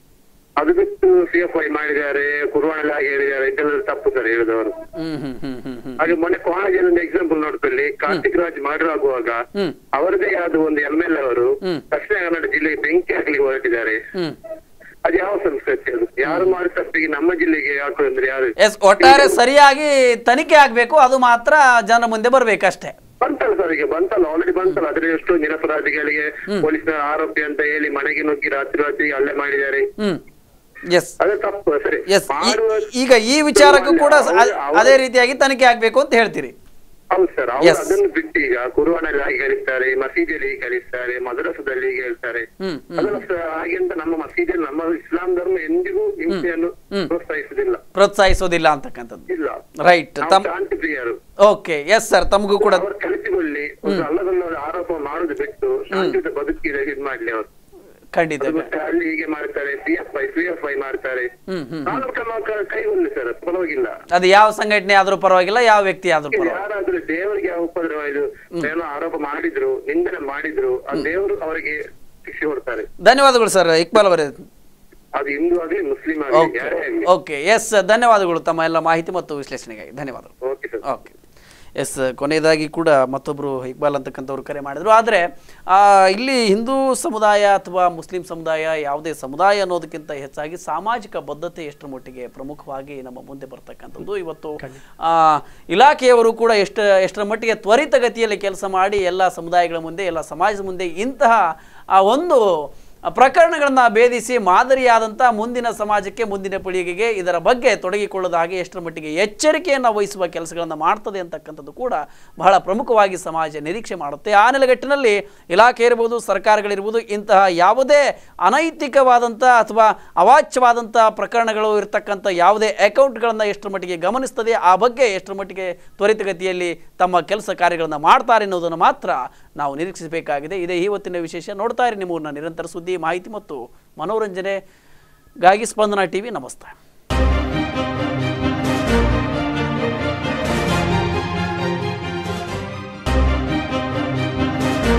ಅದು ಬಿಟ್ಟು ಸಿ ಎಫ್ ಐ ಮಾಡಿದ್ದಾರೆ ಕುರುವಾಣಲ್ಲಿ ಹಾಗೆ ಹೇಳಿದ್ದಾರೆ ಇದೆಲ್ಲ ತಪ್ಪು ಸರ್ ಹೇಳಿದವರು ಹ್ಮ್ ಹ್ಮ್ ಹ್ಮ್ ಹ್ಮ್ ಹ್ಮ್ ಹಾಗೆ ಮೊನ್ನೆ ಕಾಲೇಜಲ್ಲಿ ಒಂದು ಎಕ್ಸಾಂಪಲ್ ನೋಡ್ಕೊಳ್ಳಿ ಕಾರ್ತಿಕ್ ರಾಜ್ ಮರ್ಡರ್ ಆಗುವಾಗ ಹ್ಮ್. ಅವರದೇ ಆದ ಒಂದು ಎಂ ಎಲ್ ಅವರು ಹ್ಮ್. ದಕ್ಷಿಣ ಕನ್ನಡ ಜಿಲ್ಲೆಗೆ ಬೆಂಕಿ ಹಾಕ್ಲಿಕ್ಕೆ ಹೊರಟಿದ್ದಾರೆ ಹ್ಮ್ ಅದು ಯಾವ ಸಂಸ್ಕೃತಿ ಅದು ಯಾರು ಮಾಡಿ ತಪ್ಪಿಗೆ ನಮ್ಮ ಜಿಲ್ಲೆಗೆ ಹಾಕೋದಂದ್ರೆ ಯಾರು ಎಸ್ ಒಟ್ಟಾರೆ ಸರಿಯಾಗಿ ತನಿಖೆ ಆಗ್ಬೇಕು ಅದು ಮಾತ್ರ ಜನರ ಮುಂದೆ ಬರ್ಬೇಕಷ್ಟೇ ಬಂತಲ್ಲ ಸರ್ ಈಗ ಬಂತಲ್ಲ ಆಲ್ರೆಡಿ ಬಂತಲ್ಲ ಅದ್ರ ಎಷ್ಟು ನಿರಪರಾಧಿಗಳಿಗೆ ಪೊಲೀಸ್ನ ಆರೋಪಿ ಅಂತ ಹೇಳಿ ಮನೆಗೆ ನುಗ್ಗಿ ರಾತ್ರಿ ರಾತ್ರಿ ಹಲ್ಲೆ ಮಾಡಿದ್ದಾರೆ ಹ್ಮ್ ಎಸ್ ಅದೇ ತಪ್ಪು ಸರಿ ಎಸ್ ಮಾಡುವ ಈಗ ಈ ವಿಚಾರಕ್ಕೂ ಕೂಡ ಸ- ಅವ್ರು- ಅವ್ರು- ಅದೇ ರೀತಿಯಾಗಿ ತನಿಖೆ ಆಗ್ಬೇಕು ಅಂತ ಹೇಳ್ತೀರಿ ಹೌದು ಸರ್ ಅವ್ರು Yes. ಅದನ್ನು ಬಿಟ್ಟು ಈಗ ಕುರುವಾನಲ್ಲಿ ಹಾಗೆ ಕಲಿಸ್ತಾರೆ ಮಸೀದಿಯಲ್ಲಿ ಹೀಗೆ ಕಲಿಸ್ತಾರೆ ಮದ್ರಸದಲ್ಲಿ ಹೀಗೆ ಹೇಳ್ತಾರೆ ಹ್ಮ್, ಹ್ಮ್. ಅದೆಲ್ಲ ಸ- ಹಾಗೆ ಅಂತ ನಮ್ಮ ಮಸೀದಿಯಲ್ಲಿ ನಮ್ಮ ಇಸ್ಲಾಂ ಧರ್ಮ ಎಂದಿಗೂ ಹಿಂಸೆಯನ್ನು ಪ್ರೋತ್ಸಾಹಿಸುದಿಲ್ಲ ಪ್ರೋತ್ಸಾಹಿಸೋದಿಲ್ಲ ಅಂತಕ್ಕಂಥದ್ದು ಇಲ್ಲ ರೈಟ್ ನಾವು ತಮ್ ಶಾಂತಿ ಪ್ರಿಯರು ಓಕೆ ಎಸ್ ಸರ್ ತಮಗೂ ಕೂಡ ಅವರು ಕಲಿತುಕೊಳ್ಳಿ ಒಂದು ಅಲ್ಲದಲ್ಲ ಆರೋಪ ಮಾಡುದು ಬಿಟ್ಟು ಶಾಂತಿಯುತ ಬದುಕಿದ ಇದ್ ಮಾಡ್ಲಿ ಅವರು ಖಂಡಿತ ಅದು ಮತ್ತೆ ಅಲ್ಲಿ ಹೀಗೆ ಮಾಡ್ತಾರೆ P F I P F I ಮಾಡ್ತಾರೆ ಹ್ಮ್ ಹ್ಮ್ ಕಾನೂನು ಕ್ರಮ ಕ- ಕೈಗೊಳ್ಳಿ ಸರ್ ಪರವಾಗಿಲ್ಲ ಅದು ಯಾವ ಸಂಘಟನೆ ಆದ್ರೂ ಪರವಾಗಿಲ್ಲ ಯಾವ ವ್ಯಕ್ತಿ ಆದ್ರೂ ಇದು ಪರವಾಗಿಲ್ಲ ಯಾರಾದ್ರೂ ದೇವರಿಗೆ ಯಾವ ಉಪದ್ರವ ಇದು ಏನೋ ಆರೋಪ ಮಾಡಿದ್ರು ನಿಂದನೆ ಮಾಡಿದ್ರು ಆ ದೇವರು ಅವರಿಗೆ ಶಿಕ್ಷೆ ಕೊಡ್ತಾರೆ ಧನ್ಯವಾದಗಳು ಸರ್ ಇಕ್ಬಾಲ್ ಅವರೇ ಅದು ಹಿಂದೂ ಆಗ್ಲಿ ಮುಸ್ಲಿಂ ಆಗ್ಲಿ ಓಕೆ ಯಾರೇ ಆಗ್ಲಿ ಓಕೆ ಎಸ್ ಧನ್ಯವಾದಗಳು ತಮ್ಮ ಎಲ್ಲ ಮಾಹಿತಿ ಮತ್ತು ವಿಶ್ಲೇಷಣೆಗಾಗಿ ಧನ್ಯವಾದಗಳು ಓಕೆ ಸರ್ ಓಕೆ ಎಸ್ ಕೊನೆಯದಾಗಿ ಕೂಡ ಮತ್ತೊಬ್ಬರು ಇಕ್ಬಾಲ್ ಅಂತಕ್ಕಂಥವ್ರು ಕರೆ ಮಾಡಿದ್ರು ಆದರೆ ಇಲ್ಲಿ ಹಿಂದೂ ಸಮುದಾಯ ಅಥವಾ ಮುಸ್ಲಿಂ ಸಮುದಾಯ ಯಾವುದೇ ಸಮುದಾಯ ಅನ್ನೋದಕ್ಕಿಂತ ಹೆಚ್ಚಾಗಿ ಸಾಮಾಜಿಕ ಬದ್ಧತೆ ಎಷ್ಟರ ಮಟ್ಟಿಗೆ ಪ್ರಮುಖವಾಗಿ ನಮ್ಮ ಮುಂದೆ ಬರ್ತಕ್ಕಂಥದ್ದು ಇವತ್ತು ಆ, ಇಲಾಖೆಯವರು ಕೂಡ ಎಷ್ಟು ಎಷ್ಟರ ಮಟ್ಟಿಗೆ ತ್ವರಿತಗತಿಯಲ್ಲಿ ಕೆಲಸ ಮಾಡಿ ಎಲ್ಲ ಸಮುದಾಯಗಳ ಮುಂದೆ ಎಲ್ಲ ಸಮಾಜದ ಮುಂದೆ ಇಂತಹ ಆ ಒಂದು ಪ್ರಕರಣಗಳನ್ನು ಭೇದಿಸಿ ಮಾದರಿಯಾದಂಥ ಮುಂದಿನ ಸಮಾಜಕ್ಕೆ ಮುಂದಿನ ಪೀಳಿಗೆಗೆ ಇದರ ಬಗ್ಗೆ ತೊಡಗಿಕೊಳ್ಳೋದಾಗಿ ಎಷ್ಟರ ಮಟ್ಟಿಗೆ ಎಚ್ಚರಿಕೆಯನ್ನು ವಹಿಸುವ ಕೆಲಸಗಳನ್ನು ಮಾಡ್ತದೆ ಅಂತಕ್ಕಂಥದ್ದು ಕೂಡ ಬಹಳ ಪ್ರಮುಖವಾಗಿ ಸಮಾಜ ನಿರೀಕ್ಷೆ ಮಾಡುತ್ತೆ ಆ ನೆಲೆಗಟ್ಟಿನಲ್ಲಿ ಇಲಾಖೆ ಇರ್ಬೋದು ಸರ್ಕಾರಗಳಿರ್ಬೋದು ಇಂತಹ ಯಾವುದೇ ಅನೈತಿಕವಾದಂಥ ಅಥವಾ ಅವಾಚ್ಯವಾದಂಥ ಪ್ರಕರಣಗಳು ಇರತಕ್ಕಂಥ ಯಾವುದೇ ಅಕೌಂಟ್ಗಳನ್ನು ಎಷ್ಟರ ಮಟ್ಟಿಗೆ ಗಮನಿಸ್ತದೆ ಆ ಬಗ್ಗೆ ಎಷ್ಟರ ಮಟ್ಟಿಗೆ ತ್ವರಿತಗತಿಯಲ್ಲಿ ತಮ್ಮ ಕೆಲಸ ಕಾರ್ಯಗಳನ್ನು ಮಾಡ್ತಾರೆ ಎನ್ನುವುದನ್ನು ಮಾತ್ರ ನಾವು ನಿರೀಕ್ಷಿಸಬೇಕಾಗಿದೆ ಇದೇ ಇವತ್ತಿನ ವಿಶೇಷ ನೋಡ್ತಾ ಇರಿ ನಿಮ್ಮೂರಿನ ನಿರಂತರ ಸುದ್ದಿ ಮಾಹಿತಿ ಮತ್ತು ಮನೋರಂಜನೆಗಾಗಿ ಸ್ಪಂದನ ಟಿವಿ ನಮಸ್ತೆ